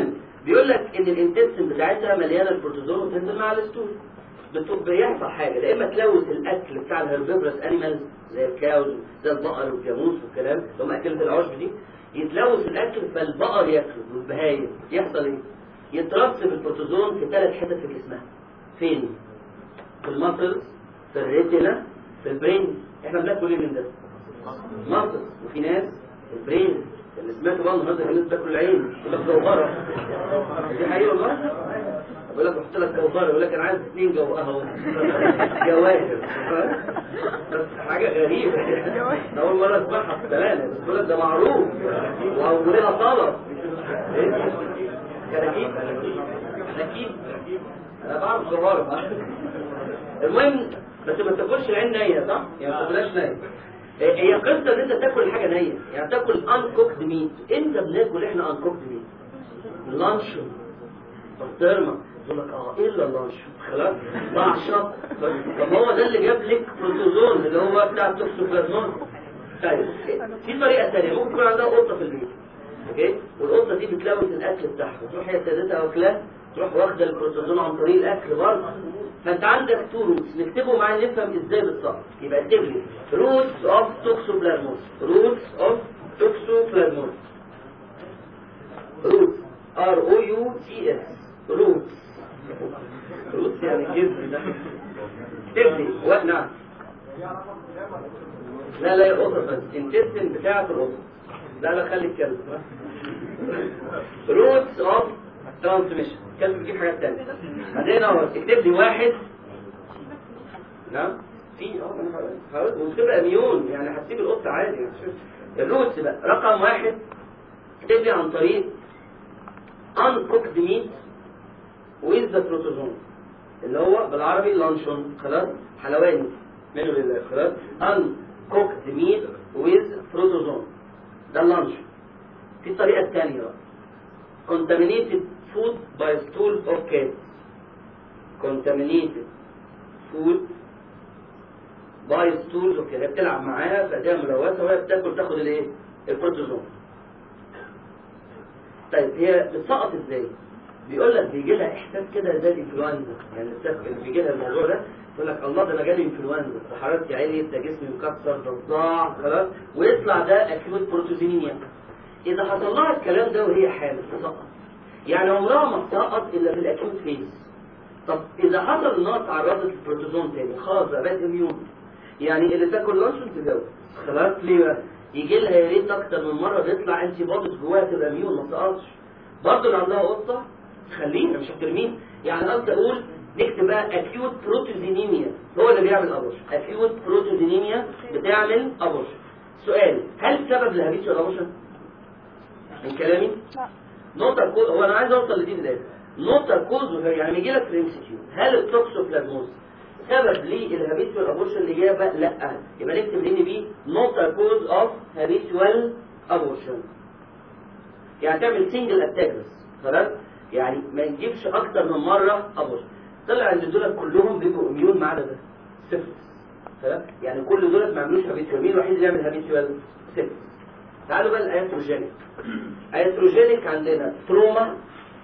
بيقول لك ان الانتستين بتاعتها مليانه البروتوزوم وتنزل مع الستول بتبقى بيحصل حاجه يا اما تلوث الاكل بتاع الهربيفرس انيمالز زي الكاوز زي البقر والجاموس والكلام اللي هم اكله العشب دي يتلوث الاكل فالبقر ياكله والبهايم يحصل ايه؟ يترسب البروتوزوم في ثلاث حتت في جسمها فين؟ في المصل في الريتنا في البرين احنا بناكل ايه من ده؟ مصل وفي ناس البرين اللي سمعته بقى النهارده في ناس بتاكل العين يقول لك جوهره دي حقيقه والله بقول لك قلت لك جوهره يقول لك انا عايز اثنين جو اهو جواهر بس حاجه غريبه أنا اول مره اسمعها في بلانه بس بقول لك ده معروف ولها طلب ايه كراكيب كراكيب انا بعرف جوهره المهم بس ما تاكلش العين نيه صح؟ يعني ما تاكلهاش نيه هي قصه ان انت تاكل حاجه نيه يعني تاكل انكوكد ميت انت بناكل احنا انكوكد ميت لانشون بسطرمه يقول لك اه الا اللانشون خلاص بعشق طب هو ده اللي جاب لك بروتوزون اللي هو بتاع التوكسوبلازمون طيب في طريقه ثانيه ممكن يكون عندها قطه في البيت اوكي والقطه دي بتلوث الاكل بتاعها تروح هي سيدتها واكلاه تروح واخده البروتوزون عن طريق الاكل برضه فانت عندك تو روتس نكتبه معايا نفهم ازاي بالظبط يبقى اكتب لي روتس اوف توكسوبلازموس روتس اوف توكسوبلازموس روتس ار او يو تي اس روتس روتس يعني جذر ده اكتب لي نعم لا لا يا قطط بس انتستن بتاعت القطط لا لا خلي الكلب روتس اوف ترانسميشن الكلب بيجيب حاجات تانية بعدين اهو اكتب لي واحد نعم في اه انا خلاص وتبقى ميون يعني هتسيب القط عادي الروتس بقى رقم واحد اكتب لي عن طريق uncooked meat with the protozoan اللي هو بالعربي لانشون خلاص حلواني منه لله خلاص uncooked meat with protozoan ده اللانشون في الطريقة الثانية بقى contaminated food by stool of cats contaminated food by stools of cats هي بتلعب معاها فديها ملوثة وهي بتاكل تاخد الايه البروتوزوم طيب هي بتسقط ازاي بيقول لك بيجي لها احساس كده زي الانفلونزا يعني اللي بيجي لها الموضوع ده يقول لك الله ده انا جالي انفلونزا ده حرارتي عليت ده جسمي مكسر ده صداع خلاص ويطلع ده اكيوت بروتوزينيميا اذا حصل لها الكلام ده وهي حامل تسقط يعني عمرها ما تسقط الا في الاكيوت فيز طب اذا حصل انها تعرضت للبروتوزوم تاني خلاص بقى بقت اميون يعني اللي تاكل لانشون تتجوز خلاص ليه بقى يجي لها يا ريت اكتر من مره بيطلع انتي بوديز جواها تبقى اميون ما تسقطش برضه اللي عندها قطه خلينا مش هترمين يعني قصدي اقول نكتب بقى اكيوت بروتوزينيميا هو اللي بيعمل ابورشن اكيوت بروتوزينيميا بتعمل ابورشن سؤال هل سبب لهابيتشوال ابورشن من كلامي لا نقطة كوز هو أنا عايز أوصل لدي في الآخر نقطة كوز يعني بيجي لك في ام سي كيو هل التوكسوبلازموز سبب للهابيتوال ابورشن الإجابة لا يبقى نكتب ان بي نقطة كوز اوف هابيتوال ابورشن يعني تعمل سنجل اتاك بس خلاص يعني ما نجيبش أكتر من مرة ابورشن طلع ان دول كلهم بيبقوا اميون ما عدا ده صفر خلاص يعني كل دول ما عملوش هابيتوال مين الوحيد اللي يعمل هابيتوال صفر تعالوا بقى الايتروجينيك ايتروجينيك عندنا تروما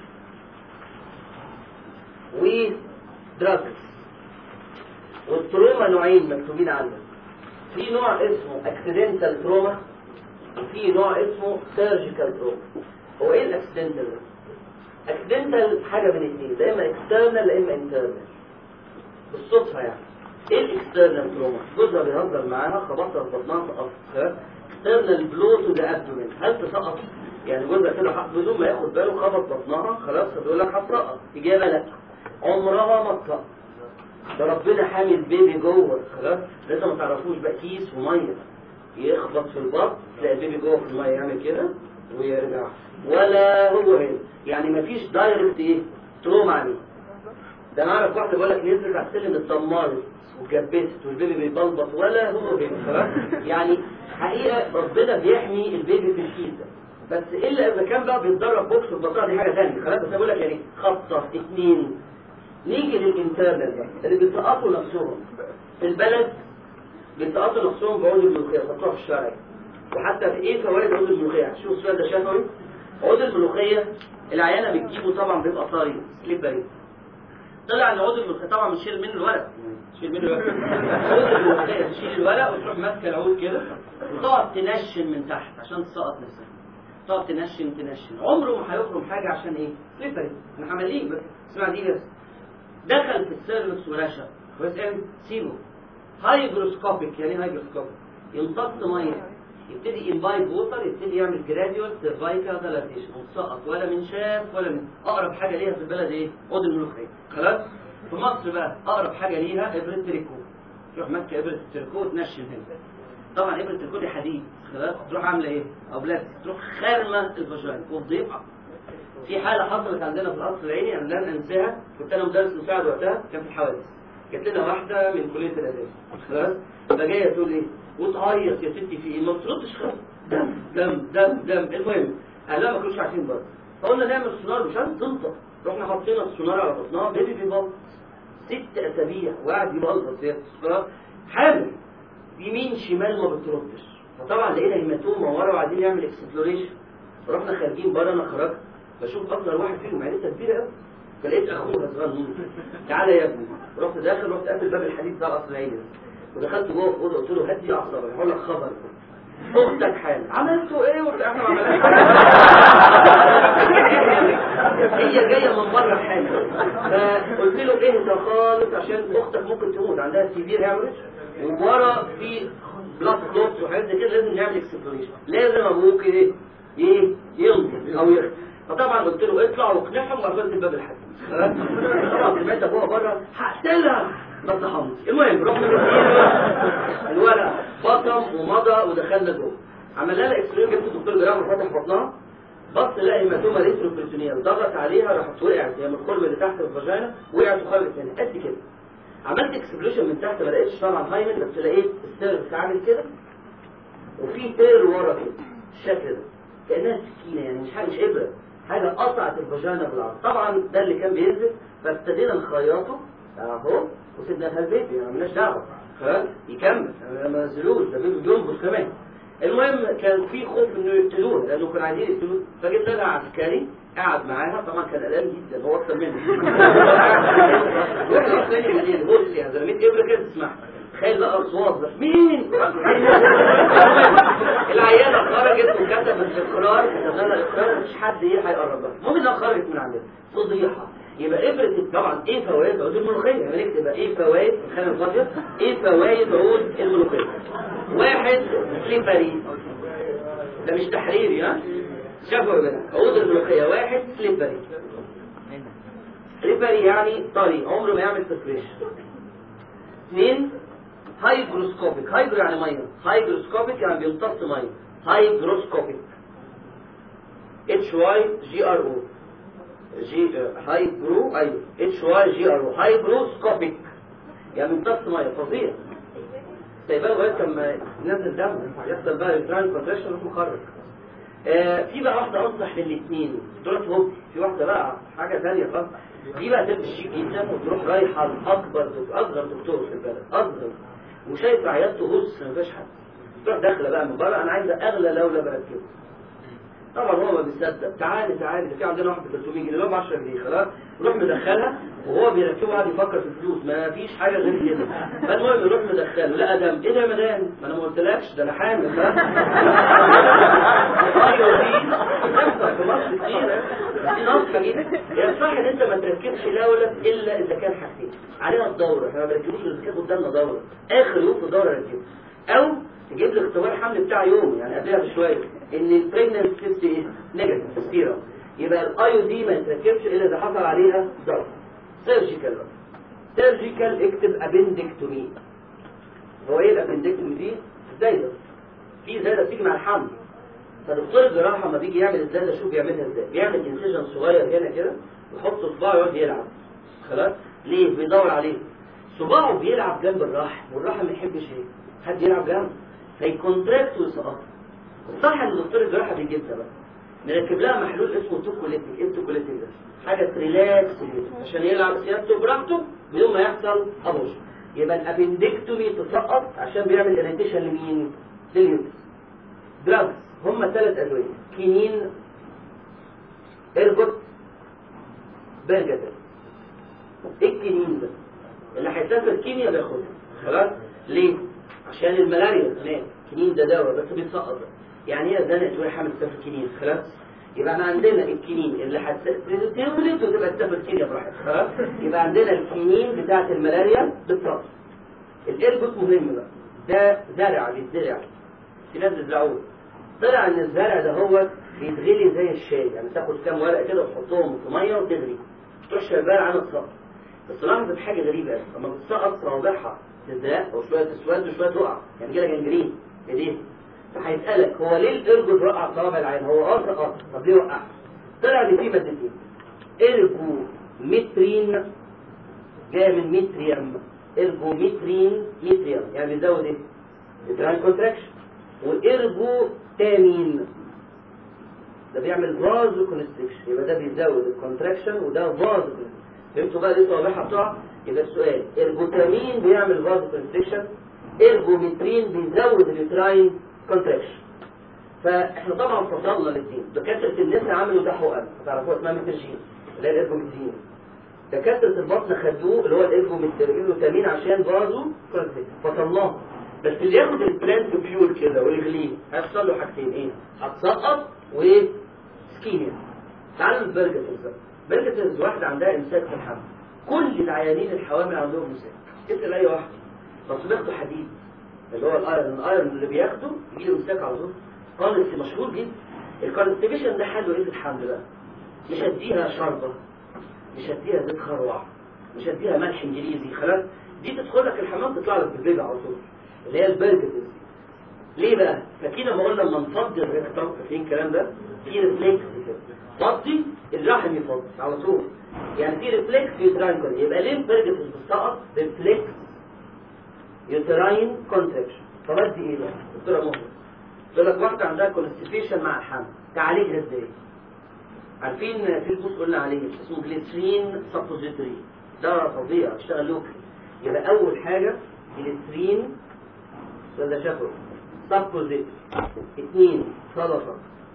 ودراجز والتروما نوعين مكتوبين عندنا في نوع اسمه اكسيدنتال تروما وفي نوع اسمه سيرجيكال تروما هو ايه الاكسيدنتال اكسيدنتال حاجه من الاثنين يا اما اكسترنال يا اما انترنال بالصدفه يعني ايه الاكسترنال تروما جوزها بيهزر معاها خبطها في بطنها سقطت اكسترنال بلو تو ذا ابدومين هل تسقط يعني جوزها كده حط بدون ما ياخد باله خبط بطنها خلاص بيقول لك هتسقط اجابه لا عمرها ما تسقط ده ربنا حامي البيبي جوه خلاص لسه ما تعرفوش بقى كيس وميه يخبط في البطن تلاقي البيبي جوه في الميه يعمل كده ويرجع ولا هو هنا يعني مفيش دايركت ايه تروما عليه ده انا اعرف واحده بقول لك نزلت على السلم اتدمرت وجبست والبيبي بيبلبط ولا هو هنا خلاص يعني حقيقه ربنا بيحمي البيبي في الكيس ده بس الا اذا كان بقى بيتدرب بوكس في البطاقه دي حاجه ثانيه خلاص بس أنا بقول لك يعني خبطه اثنين نيجي للانترنال بقى اللي بيتقطوا نفسهم في البلد بيتقطوا نفسهم بعود الملوخيه يحطوها في الشارع وحتى في ايه فوائد عود الملوخيه شوف السؤال ده شفوي عود الملوخيه العيانه بتجيبه طبعا بيبقى طري سليبري طلع ان عود الملوخيه طبعا مش شيل منه الورق شيل منه الورق عود الملوخيه تشيل الورق وتروح ماسكه العود كده وتقعد تنشن من تحت عشان تسقط نفسها تقعد تنشن تنشن عمره ما هيخرج حاجه عشان ايه؟ سليبري احنا عمالين بس اسمع دي بس دخل في السيرفكس ورشا كويس قوي سيبه هايجروسكوبيك يعني ايه هايجروسكوبيك يمتص ميه يبتدي امبايب ووتر يبتدي يعمل جراديوال سيرفايكال ديلاتيشن وتسقط ولا من شاف ولا من اقرب حاجه ليها في البلد ايه؟ عود الملوخيه خلاص؟ في مصر بقى اقرب حاجه ليها ابره تريكو تروح ماسكه ابره التريكو وتنشن هنا طبعا ابره التريكو دي حديد خلاص تروح عامله ايه؟ او بلاستيك تروح خارمه الفاجينا وتضيقها في حاله حصلت عندنا في القصر العيني انا لن انساها كنت انا مدرس مساعد وقتها كان في الحوادث جات لنا واحده من كليه الاداب خلاص فجايه تقول ايه وتعيط يا ستي في ايه ما بتردش خالص دم دم دم دم المهم اهلها ما كانوش عارفين برضه فقلنا نعمل سونار مش عارف تنطق رحنا حطينا السونار على بطنها بيبي بيبلط ست اسابيع وقاعد يبلط يا خلاص حامل يمين شمال ما بتردش فطبعا لقينا هيماتوما ورا وعايزين نعمل اكسبلوريشن رحنا خارجين بره انا خرجت بشوف اكتر واحد فيهم عيلتها كبيره قوي فلقيت اخوها صغير تعالى يا ابني رحت داخل رحت قافل باب الحديد بتاع قصر العيني ودخلت جوه في اوضه قلت له هدي اعصابك هقول لك خبر اختك حامل عملتوا ايه وبتاع احنا ما عملناش هي جايه من بره حامل فقلت له اهدى خالص عشان اختك ممكن تموت عندها سيفير هيموريج وورا في بلاد كلوت وحاجات زي كده لازم نعمل اكسبلوريشن لازم ابوك ايه ايه ينزل او يخرج فطبعا قلت له اطلع واقنعهم وقفلت الباب الحديد طبعا سمعت ابوها بره هقتلها ما اتضحمتش المهم رحنا مدينا الورق بطم ومضى ودخلنا جوه عملنا لها اكس جبت الدكتور جراح وفتح بطنها بص لقى هيماتوما ريتروبريتونيال ضغط عليها راحت وقعت هي من القرب اللي تحت الفاجينا وقعت وخرجت هنا قد كده عملت اكسبلوشن من تحت ما لقيتش طبعا هايمن بس لقيت السيرفس عامل كده وفي تير ورا كده الشكل ده كانها سكينه يعني مش حاجه مش ابره حاجه قطعت الفاجينا بالعرض طبعا ده اللي كان بينزل فابتدينا نخيطه اهو وسيبنا لها البيبي يعني مالناش دعوه خلاص يكمل ما نزلوش ده بيبي بينبض كمان المهم كان في خوف انه يقتلوه لانه كانوا عايزين يقتلوه فجبت لها عسكري قعد معاها طبعا كان قلقان جدا هو اكتر مني واحنا تاني بالليل بص يا زلمه ابره كده تسمعها تخيل بقى اصوات بس مين العيانه خرجت وكتبت اقرار كتبنا لها اقرار مفيش حد ايه هيقرب لها المهم انها خرجت من عندنا فضيحه يبقى ابره طبعا ايه فوائد عود الملوخيه يعني نكتب ايه فوائد الخانه الفاضيه ايه فوائد عود الملوخيه واحد سليبري ده مش تحريري ها شافوا يا جماعه عود الملوخيه واحد سليبري سليبري يعني طري عمره ما يعمل تفريش اثنين هايجروسكوبيك هايجرو يعني ميه هايجروسكوبيك يعني بيمتص ميه هايجروسكوبيك اتش واي جي ار او جي هايجرو ايوه اتش واي جي ار او هايجروسكوبيك يعني بيمتص ميه فظيع سايباه لغايه لما ينزل دم يحصل بقى الترانس كونتراكشن يروح مخرج آه في بقى واحده انصح بالاثنين دولت هوب في واحده بقى حاجه ثانيه خالص دي بقى تبقى شيك جدا وتروح رايحه لاكبر دكتور اصغر دكتور في البلد اصغر وشايف عيادته هص ما فيش حد تروح داخله بقى من بره انا عايزه اغلى لولا بركبه طبعا هو ما بيصدق تعالي تعالي ده في عندنا واحد ب 300 جنيه ب 10 جنيه خلاص نروح مدخلها وهو بيركبه قاعد يفكر في الفلوس ما فيش حاجه غير كده فالمهم نروح مدخله لا دم ايه ده يا مدام ما انا ما قلتلكش ده انا حامل ها ايوه دي بتحصل في مصر كتير دي ناقصه جدا هي صح ان انت ما تركبش لولا الا اذا كان حاجتين عليها الدوره احنا ما بنركبوش اذا كان قدامنا دوره اخر يوم في الدوره نركبه او تجيب لي اختبار حمل بتاع يوم يعني قبلها بشويه ان البريجننت تيست ايه نيجاتيف سبيرا يبقى الايو دي ما يتركبش الا اذا حصل عليها ضغط سيرجيكال سيرجيكال اكتب ابندكتومي هو ايه الابندكتومي دي زايده في زايده بتيجي مع الحمل فدكتور الجراحه لما بيجي يعمل الزايده شوف بيعملها ازاي بيعمل انسجن صغير هنا كده ويحط صباعه يقعد يلعب خلاص ليه بيدور عليه صباعه بيلعب جنب الرحم والرحم ما يحبش ايه حد يلعب جنبه فيكونتراكت ويسقط الصح ان دكتور الجراحه بيجيبها بقى نركب لها محلول اسمه توكوليتيك ايه التوكوليتيك ده حاجه تريلاكس عشان يلعب سيادته براحته بدون ما يحصل ابوش يبقى الابندكتومي تسقط عشان بيعمل اريتيشن لمين لليوتس دراجز هم ثلاث ادويه كينين اربط برجتين ايه الكنين ده اللي هيسافر كينيا بياخدها خلاص ليه عشان الملاريا هناك كنين ده دواء بس بيتسقط يعني هي زنقت وهي حامل تسافر كنين خلاص يبقى احنا عندنا الكنين اللي هتولد وتبقى تسافر كينيا براحتها خلاص يبقى عندنا الكنين بتاعت الملاريا بتسقط الاربط مهم بقى ده زرع بيتزرع في ناس بيزرعوه طلع ان الزرع ده هو بيتغلي زي الشاي يعني تاخد كام ورقه كده وتحطهم في ميه وتغلي تروح شغال عنها تسقط بس لاحظت حاجه غريبه قوي لما بتسقط صوابعها تزرق وشويه تسود وشويه تقع يعني كده جنجرين ايديها فهيسالك هو ليه الارجل وقع صوابع العين هو اه سقط طب ليه وقع طلع ان في مادتين ارجو مترين جايه من متريم ارجو مترين متريم يعني بيزود ايه؟ مترين كونتراكشن وارجو تامين ده بيعمل فازو كونستريكشن يبقى ده بيزود الكونتراكشن وده فازو كونستريكشن فهمتوا بقى ليه صوابعها بتقع يبقى السؤال ارجوتامين بيعمل فازو كونستريكشن ارجومترين بيزود اليوتراين كونتراكشن فاحنا طبعا فصلنا الاثنين دكاتره النساء عملوا ده حقن هتعرفوها اسمها ميترجين اللي هي الارجومترين دكاتره البطن خدوه اللي هو الارجومترين عشان فازو كونستريكشن فصلناه بس اللي ياخد البلانت بيور كده ويغليه هيحصل له حاجتين ايه؟ هتسقط وسكينيا تعالوا البرجتز بقى برجتز واحده عندها امساك في الحمل كل العيانين الحوامل عندهم امساك اسال اي واحد بس بياخدوا حديد اللي هو الايرون الايرون اللي بياخده يجي له امساك على طول قالت مشهور جدا الكونستيبيشن ده حله ايه في الحمل بقى؟ مش هديها شربه مش هديها زيت خروع مش هديها ملح انجليزي خلاص دي تدخل لك الحمام تطلع لك بالبيضه على طول اللي هي البرجتز ليه بقى؟ فاكرين لما قلنا لما نفضي الريكتم فاكرين الكلام ده؟ في ريفلكس كده فضي الرحم يفضي على طول يعني في ريفلكس يوتراين يبقى ليه البرجتز بتسقط؟ ريفلكس يوتراين كونتراكشن طب ادي ايه بقى؟ دكتوره مهمه تقول لك واحده عندها كونستيبيشن مع الحمل تعالجها ازاي؟ عارفين في البوس قلنا عليه اسمه جليسرين سبوزيتوري ده فظيع اشتغل لوكي يبقى اول حاجه جليسرين ولا شافه سبوزيت اثنين سلطة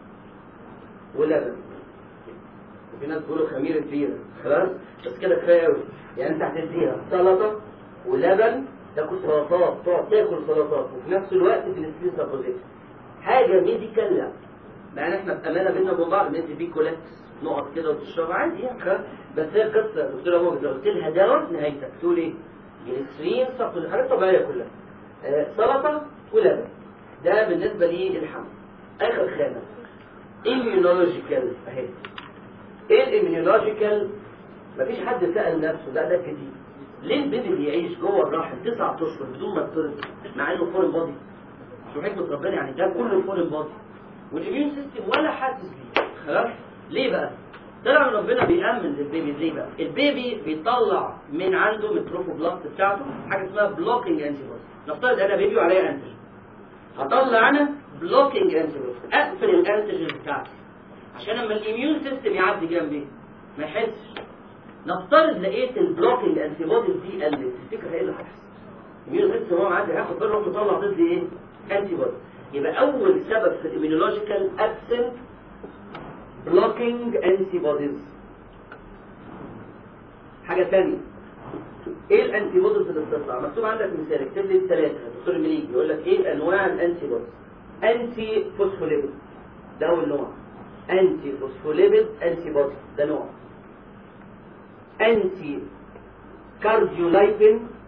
ولبن وفي ناس بيقولوا خميرة بيرة خلاص بس كده كفاية قوي يعني انت هتديها سلطة ولبن تاكل سلطات تقعد تاكل سلطات وفي نفس الوقت تنسين سبوزيت حاجة ميديكال لا مع ان احنا بامانه بينا وبين بعض ندي بيه كولاكس نقعد كده وتشرب عادي يعني خلاص بس هي قصه دكتوره موجود لو قلت لها دواء نهايتك تقول ايه؟ جليسرين سبوزيت حاجات طبيعيه كلها آه سلطه ولبن ده بالنسبة للحمل آخر خانة immunological اهي ايه الاميونولوجيكال مفيش حد سأل نفسه ده ده جديد ليه البيبي بيعيش جوه الرحم تسعة اشهر بدون ما يتطرد مع انه فورن بودي شو حكمة ربنا يعني ده كله فورن بودي والاميون سيستم ولا حاسس بيه خلاص ليه بقى طلع من ربنا بيأمن للبيبي ليه بقى البيبي بيطلع من عنده من التروفوبلاست بتاعته حاجه اسمها بلوكينج انتي نفترض انا بيبي وعليا انتيجين هطلع انا بلوكينج انتيبودي اقفل الانتيجين بتاعتي عشان لما الاميون سيستم يعدي جنبي ما يحسش نفترض لقيت البلوكينج انتيبودي دي قلت تفتكر ايه اللي هيحصل الاميون سيستم هو معدي هياخد باله يروح يطلع ضد ايه انتيبودي يبقى اول سبب في الاميونولوجيكال ابسنت بلوكينج انتيبوديز حاجه ثانيه ايه الانتي بوديز اللي بتطلع مكتوب عندك مثال اكتب لي الثلاثه دكتور المليجي يقول لك ايه انواع الانتي بوديز انتي فوسفوليبيد ده اول نوع انتي فوسفوليبيد انتي بودي ده نوع انتي كارديولايبين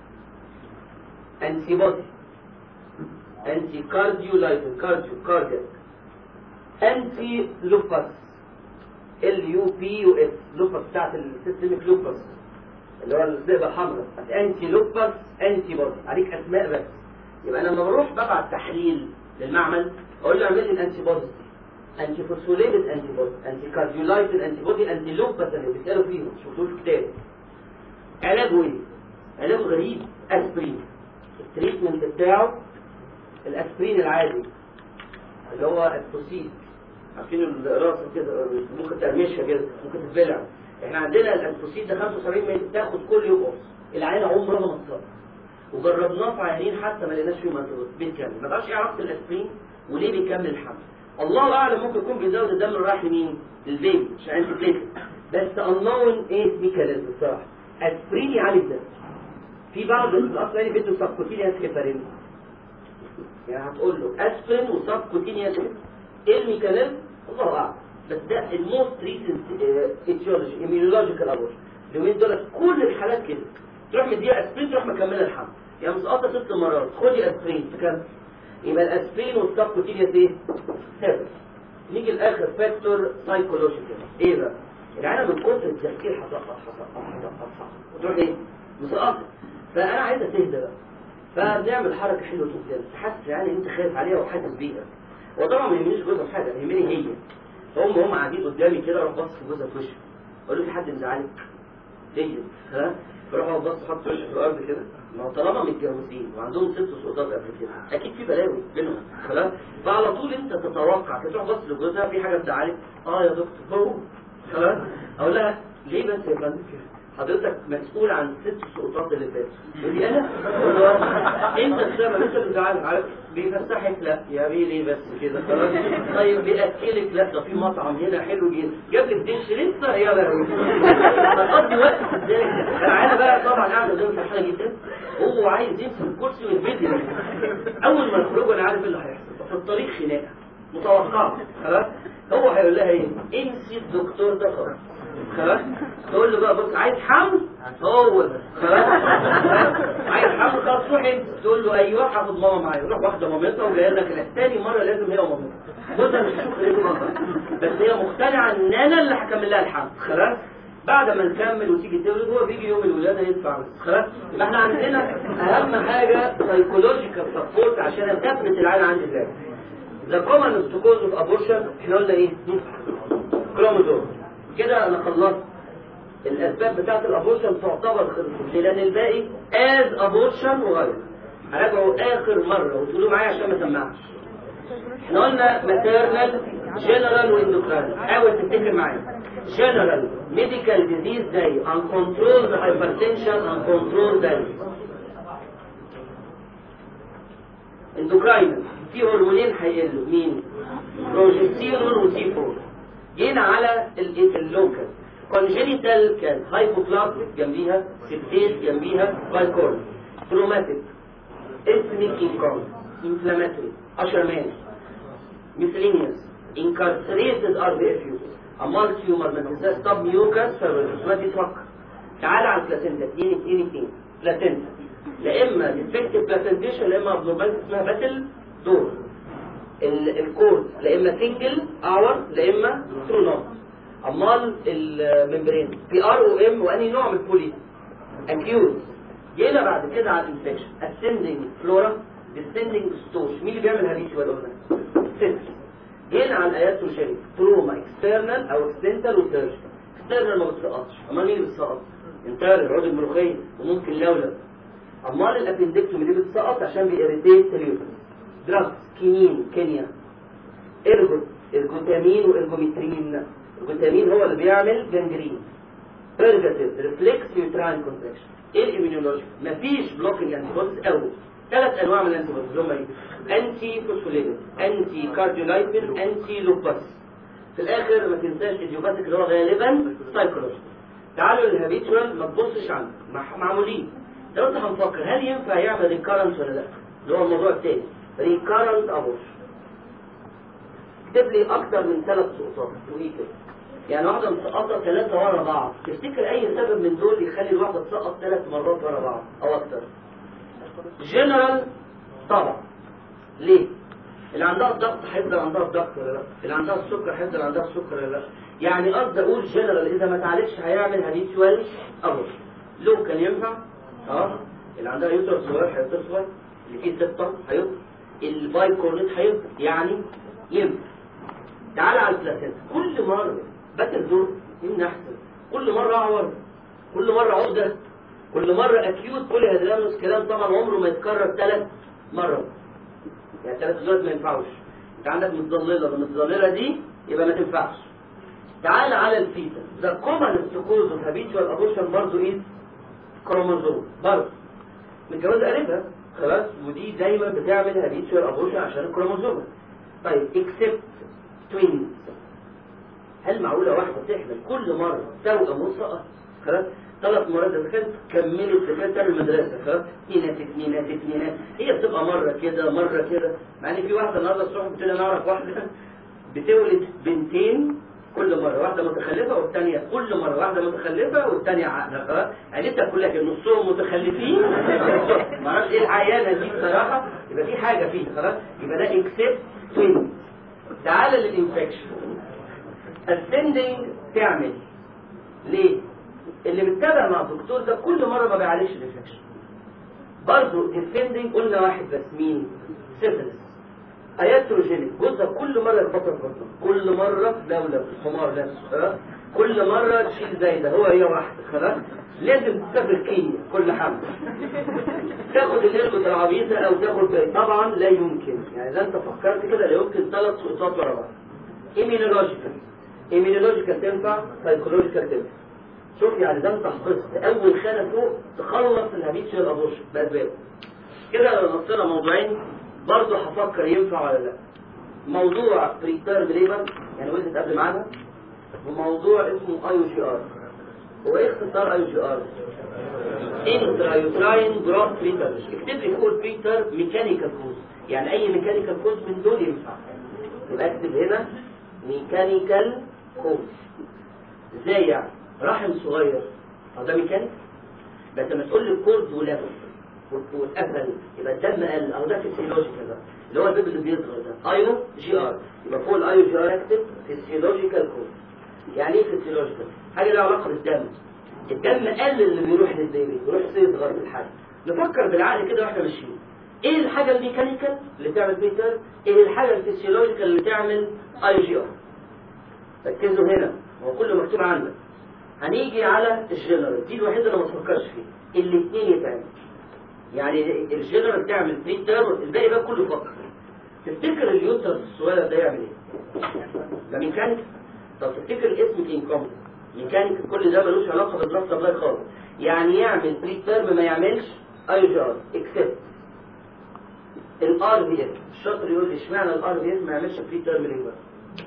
انتي بودي انتي كارديولايبين كارديو كاردياك انتي لوباس ال يو بي يو اس لوباس بتاعت السيستميك لوباس اللي هو الذئبه الحمراء انتي لوباس انتي بودي عليك اسماء بس يبقى انا لما بروح ببعت تحليل للمعمل اقول له اعمل لي الانتي بودي انتي فوسفوليبيد انتي بودي انتي كارديولايتد انتي بودي انتي لوباس اللي بيسالوا فيهم شفتوه في الكتاب علاجه ايه؟ علاجه غريب اسبرين التريتمنت بتاعه الاسبرين العادي اللي هو التوسيد عارفين الراسه كده ممكن تقرمشها كده ممكن تتبلع احنا عندنا الانتوسيد ده 75 مللي بتاخد كل يوم قرص العينه عمرها ما اتصاب وجربناه في عيانين حتى ما لقيناش فيهم انتوسيد بيكمل ما تعرفش ايه علاقه الاسبرين وليه بيكمل الحمل الله اعلم ممكن يكون بيزود الدم اللي رايح لمين للبيبي عشان انت بليتلت بس unknown ايه ميكانيزم الصراحه اسبرين يعالج ده في بعض الاصل يعني بيدوا سبكوتينيوس هيبارين يعني هتقول له اسبرين وسبكوتينيوس ايه الميكانيزم الله اعلم بس ده الموست ريسنت اتيولوجي ايميولوجيكال ابورشن اليومين دول كل الحالات كده تروح مديها اسبرين تروح مكمله الحمل يعني مسقطه ست مرات خدي اسبرين تكمل يبقى الاسبرين والسبكوتينيوس ايه؟ ثابت نيجي لاخر فاكتور سايكولوجيكال ايه بقى؟ العالم من كتر التفكير هتقطع هتقطع هتقطع وتروح ايه؟ مسقطه فانا عايزه تهدى بقى فبنعمل حركه حلوه جدا تحس يعني انت خايف عليها وحاسس بيها وطبعا ما يهمنيش جوزها في حاجه يهمني هي هم هم قاعدين قدامي كده اروح باصص لجوزها في وشه اقول له في حد مزعلك هي ها بروح اقعد بص احط وشي في الارض كده ما هو طالما متجوزين وعندهم ست سقطات قبل كده اكيد في بلاوي بينهم خلاص فعلى طول انت تتوقع تروح بص لجوزها في حاجه مزعلك اه يا دكتور هو خلاص اقول لها ليه بس يا فندم حضرتك مسؤول عن ست سقطات اللي فاتوا يقول لي انا اقول له انت السبب انت اللي زعلان عارف بيفسحك لا يا بيه ليه بس كده خلاص طيب بياكلك لا ده في مطعم هنا حلو جدا جاب لك دش لسه يا لهوي هتقضي وقت ازاي انا بقى طبعا قاعد قدام فرحانه جدا هو عايز يمسك الكرسي والفيديو اول ما يخرجوا انا عارف ايه اللي هيحصل في الطريق خناقه متوقعه خلاص هو هيقول لها ايه انسي الدكتور ده خلاص خلاص تقول له بقى بص عايز حمل هو ده خلاص عايز حمل خلاص روح انت تقول له ايوه هاخد ماما معايا روح واخده مامتها وجايه لك تاني مره لازم هي ومامتها جوزها مش هتشوف غير مامتها بس هي مقتنعه ان انا اللي هكمل لها الحمل خلاص بعد ما نكمل وتيجي تولد هو بيجي يوم الولاده يدفع بس خلاص يبقى احنا عندنا اهم حاجه سايكولوجيكال سبورت عشان اثبت العيله عندي ازاي ذا كومن ستوكوز اوف ابورشن احنا قلنا ايه؟ كروموزوم كده انا خلصت الاسباب بتاعت الابورشن تعتبر خلصت ليه؟ لان الباقي از ابورشن وغيره هراجعه اخر مره وتقولوا معايا عشان ما اسمعش احنا قلنا ماتيرنال جنرال واندوكراين حاول تفتكر معايا جنرال ميديكال ديزيز زي uncontrolled hypertension uncontrolled diabetes اندوكراين في هرمونين هيقلوا مين؟ بروجستيرون وسي 4 جينا على اللوكال كونجينيتال كان هايبوبلازميك جنبيها سيبتيز جنبيها بايكورن تروماتيك اسميك انكون انفلاماتوري اشر مان miscellaneous incarcerated RBFUs امال تيومر ما تنساش طب ميوكاس فيروس ما تفكر تعال على البلاتينتا 2 2 2 بلاتينتا لا اما ديفكتيف بلاتنتيشن لا اما ابنورماليتي اسمها باتل دور الكود لا اما سنجل اور لا اما ثرو نوت امال الممبرين في ار او ام واني نوع من البولي اكيوز جينا بعد كده على الانفكشن اسندنج فلورا ديسندنج ستوش مين اللي بيعمل هريش ولا قلنا ست جينا على الايات والشريف تروما اكسترنال او اكستنتال وسيرجيكال اكسترنال ما بتسقطش امال مين اللي بتسقط انترنال عود الملوخيه وممكن لولب امال الابندكتومي دي بتسقط عشان بيريتيت اليوترس دراجز كينين كينيا ارجوت ارجوتامين وارجوميترين الجلوتامين هو اللي بيعمل جنجرين بيرجاتيف ريفلكس يوتراين كونتراكشن ايه الاميونولوجي مفيش بلوكينج انتي بوديز قوي ثلاث انواع من الانتي بوديز هم ايه انتي فوسفوليبيد انتي كارديولايتين انتي لوباس في الاخر ما تنساش الجيوباتيك اللي هو غالبا سايكولوجي تعالوا للهابيتشوال ما تبصش عنه مع- معمولين لو انت هنفكر هل ينفع يعمل ريكارنس ولا لا اللي هو الموضوع الثاني ريكارنس ابورشن اكتب لي اكتر من ثلاث سقطات تقولي كده يعني واحدة مسقطة ثلاثة ورا بعض تفتكر اي سبب من دول يخلي الواحدة تسقط ثلاث مرات ورا بعض او اكتر جنرال طبعا ليه اللي عندها الضغط هيفضل عندها الضغط ولا لا اللي عندها السكر هيفضل عندها السكر ولا لا يعني قصدي اقول جنرال اذا ما تعالجش هيعمل هابيتوال ابوش لو كان ينفع اه اللي عندها يوتر صغير هيتصغر اللي فيه سبتم هيكبر الباي كورنيت هيكبر يعني ينفع تعال على البلاسينتا كل مرة باتل دور من احسن كل مرة اعور كل مرة عقدة كل مرة اكيوت كل هيدراموس كلام طبعا عمره ما يتكرر ثلاث مرات يعني ثلاث مرات ما ينفعوش انت عندك متظللة المتظللة دي يبقى ما تنفعش تعال على الفيتا ذا كومن ستوكوز اوف هابيتوال ابورشن برضه ايه كروموزوم برضه متجوزة قريبها خلاص ودي دايما بتعمل هابيتوال ابورشن عشان الكروموزوم طيب اكسبت توينز هل معقولة واحدة تحمل كل مرة توأم وسقط خلاص ثلاث مرات إذا كانت كملت إذا كانت تعمل مدرسة خلاص اتنينات اتنينات اتنينات هي بتبقى مرة كده مرة كده مع إن في واحدة النهاردة الصبح بتقول لي أنا أعرف واحدة بتولد بنتين كل مرة واحدة متخلفة والثانية كل مرة واحدة متخلفة والثانية عاقلة خلاص عيلتها كلها كده نصهم متخلفين ما اعرفش ايه العيانة دي بصراحة يبقى في حاجة فيه خلاص يبقى ده اكسبت توين تعال للانفكشن السندنج تعمل ليه؟ اللي بيتابع مع الدكتور ده كل مرة ما بيعالجش الانفكشن برضه السندنج قلنا واحد بس مين؟ سيفلس اياتروجينيك جوزها كل مرة يخبطها في بطنها كل مرة دولة الحمار نفسه خلاص كل مرة تشيل زي ده هو هي واحدة خلاص لازم تسافر كينيا كل حمل تاخد الهرمة العبيطة او تاخد باقي طبعا لا يمكن يعني اذا انت فكرت كده لا يمكن ثلاث سقطات ورا بعض ايمينولوجيكال ايمينولوجيكال تنفع سايكولوجيكال تنفع شوف يعني ده انت حفظت اول خانة فوق تخلص الهابيتشوال ابورشن باسباب كده لو نصينا موضوعين برضه هفكر ينفع ولا لا موضوع بريتيرم ليبر يعني ولدت قبل معانا وموضوع اسمه اي جي ار هو ايه اختصار اي جي ار انترايوتراين جروث بريتر اكتب لي فوق البريتر ميكانيكال كوز يعني اي ميكانيكال كوز من دول ينفع يبقى اكتب هنا ميكانيكال كوز ازاي يعني رحم صغير هو ده ميكانيك بس لما تقول لي كوز ولف واتقفل يبقى الدم قل اهو ده فيسيولوجيكال ده اللي هو البيب اللي بيصغر ده ايو جي ار يبقى فوق الايو جي ار اكتب فيسيولوجيكال كوز يعني ايه فيسيولوجيكال حاجه لها علاقه بالدم الدم قل اللي بيروح للبيبي بيروح يصغر بالحجم نفكر بالعقل كده واحنا ماشيين ايه الحاجه الميكانيكال اللي تعمل بيتر ايه الحاجه الفيسيولوجيكال اللي تعمل اي جي ار ركزوا هنا هو كله مكتوب عندك هنيجي على الجنرال دي الوحيده اللي ما تفكرش فيه الاثنين يتعمل يعني الجنرال تعمل بري تيرم الباقي بقى كله فقط تفتكر اليوترس الصغير ده يعمل ايه؟ ده ميكانيك طب تفتكر اسم انكم ميكانيك كل ده ملوش علاقه بالبلاد سبلاي خالص يعني يعمل بري تيرم ما يعملش اي جي ار اكسبت الار بي اف الشاطر يقول لي اشمعنى الار بي اف ما يعملش بري تيرم ليه بقى؟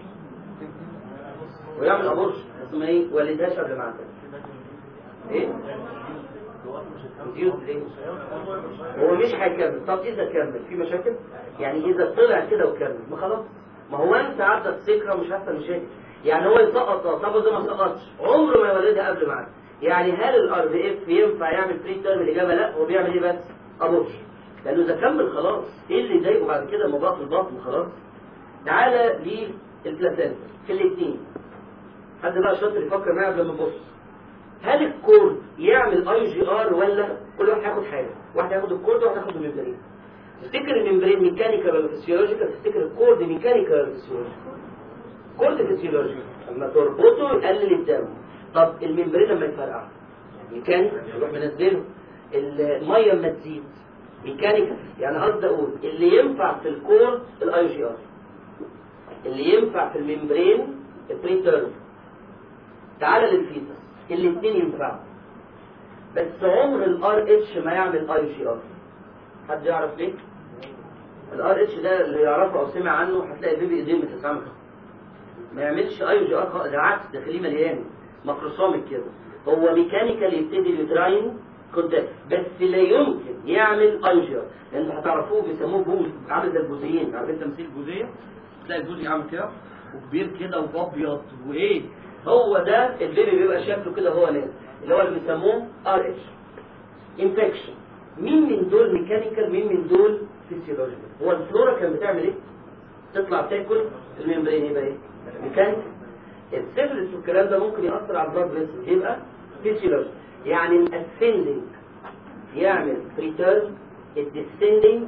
ويعمل ابورش اسمها ايه؟ ولدهاش قبل ما عندها ايه؟ ريديوس ليه؟ هو مش هيكمل طب اذا كمل في مشاكل يعني اذا طلع كده وكمل ما خلاص ما هو انت عدت سكره مش هيحصل مشاكل يعني هو يسقط طب اذا ما سقطش عمره ما يولدها قبل ما عندها يعني هل الار بي اف ينفع يعمل بري تيرم الاجابه لا هو بيعمل ايه بس ابورش لانه اذا كمل خلاص ايه اللي يضايقه بعد كده ما في البطن خلاص تعالى للبلاسنتا في الاثنين حد بقى شاطر يفكر معايا قبل ما نبص هل الكورد يعمل اي جي ار ولا كل واحد هياخد حاجه واحد هياخد الكورد وواحد هياخد الممبرين تفتكر الممبرين ميكانيكال ولا فيسيولوجيكال تفتكر الكورد ميكانيكال ولا فيسيولوجيكال كورد فيسيولوجيكال لما تربطه يقلل الدم طب الممبرين لما يفرقع ميكانيكال يروح منزله الميه لما تزيد ميكانيكال يعني قصدي اقول اللي ينفع في الكورد الاي جي ار اللي ينفع في الممبرين البريتيرم تعال للفيتس الاثنين ينفعوا بس عمر الار اتش ما يعمل اي جي ار حد يعرف ليه الار اتش ده اللي يعرفه او سمع عنه هتلاقي البيبي ايديه متسامحه ما يعملش اي جي ار خالص بالعكس داخليه مليان ماكروسوميك كده هو ميكانيكال يبتدي اليوتراين كونتاكت بس لا يمكن يعمل اي جي ار لان هتعرفوه بيسموه بوز عامل زي البوزيين عارف انت تمثيل بوزيه تلاقي البوزي عامل كده وكبير كده وابيض وايه هو ده البيبي بيبقى شكله كده هو نازل اللي هو اللي بيسموه ار اتش انفكشن مين من دول ميكانيكال مين من دول فيسيولوجيكال هو الفلورا كان بتعمل ايه تطلع تاكل الممبرين يبقى ايه ميكانيكال السيفلس والكلام ده ممكن ياثر على البلاد فيسل يبقى فيسيولوجيكال يعني الاسندنج يعمل بريتيرن الديسندنج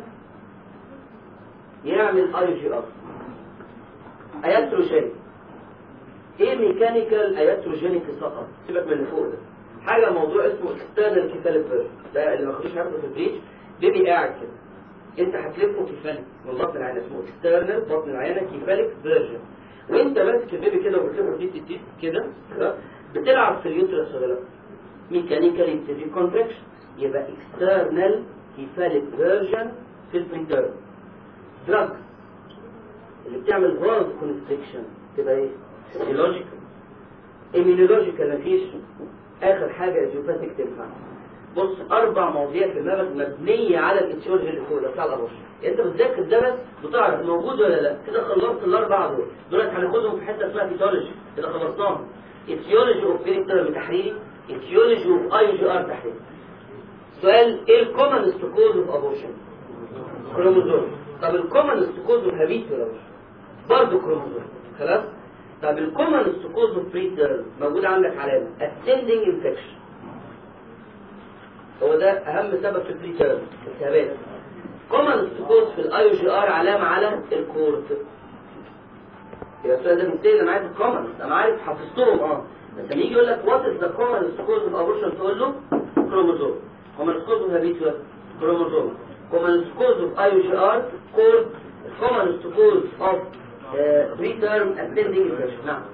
يعمل اي جي ار اياتروجينيك ايه ميكانيكال اياتروجينيك فقط سيبك من اللي فوق ده حاجه موضوع اسمه اكسترنال كيفاليك فيرجن ده اللي ما خدوش حاجه في البريتش بيبي قاعد كده انت هتلفه كيفاليك من بطن العينه اسمه اكسترنال بطن العينه كيفاليك فيرجن وانت ماسك البيبي كده وبتلفه تيت تيت كده بتلعب في اليوترس ولا لا ميكانيكال يبتدي كونتراكشن يبقى اكسترنال كيفاليك فيرجن في البريتيرم دراجز اللي بتعمل فاز كونستريكشن تبقى ايه؟ سيولوجيكال ايميولوجيكال مفيش اخر حاجه ايديوباثيك تنفع بص اربع مواضيع في دماغك مبنيه على الاتيولوجي اللي فوق ده بتاع الابوش انت بتذاكر ده بس بتعرف موجود ولا لا كده خلصت الاربعه دول دولت هناخدهم في حته اسمها فيتولوجي كده خلصناهم اتيولوجي اوف بيريكتر تحريري اتيولوجي اوف اي جي ار تحريري سؤال ايه الكومنست كوز اوف ابوشن كروموزوم طب الكومنست كوز اوف هابيتوال ابوشن برضه كروموزوم خلاص طب الكومنست كوز اوف بريتر موجود عندك علامه ascending infection هو ده اهم سبب في البريتر التهابات كومنست كوز في الاي جي ار علامه على الكورت يبقى السؤال ده بالتالي انا عايز الكومنست انا عارف حفظتهم اه بس لما يجي يقول لك وات از ذا كومنست كوز اوف ابوشن تقول له كروموزوم كومنست كوز اوف هابيتوال كروموزوم كومنست كوز اوف اي جي ار كورت كومنست كوز اوف بريترم اسcending infection نعم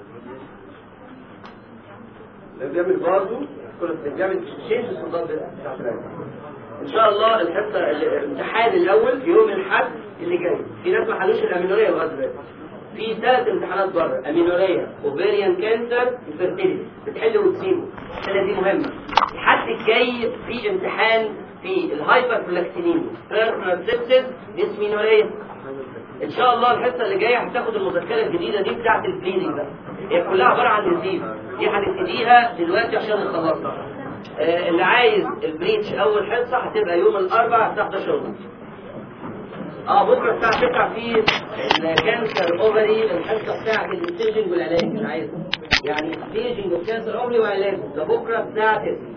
لما بيعمل برضه بيعمل تشينج في الصداع بتاعت العين ان شاء الله الحصه الامتحان الاول يوم الاحد اللي جاي في ناس ما حلوش الامينوريه لغايه دلوقتي في ثلاث امتحانات بره امينوريه اوفيريان كانسر انفيرتيليتي بتحل وتسيبه السنه دي مهمه الحد الجاي في امتحان في الهايبر بلاكتينيميا بيرسونال سيبسيس ديسمينوريه ان شاء الله الحصه اللي جايه هتاخد المذكره الجديده دي بتاعه البليدنج بقى هي كلها عباره عن نزيف دي هنبتديها دلوقتي عشان نخلصها آه اللي عايز البريتش اول حصه هتبقى يوم الاربعاء الساعه 11 ونص اه بكره الساعه 9 في الكانسر اوفري الحصه بتاعه الستيجنج والعلاج اللي عايزها يعني ستيجنج وكانسر اوفري وعلاجه ده بكره الساعه 9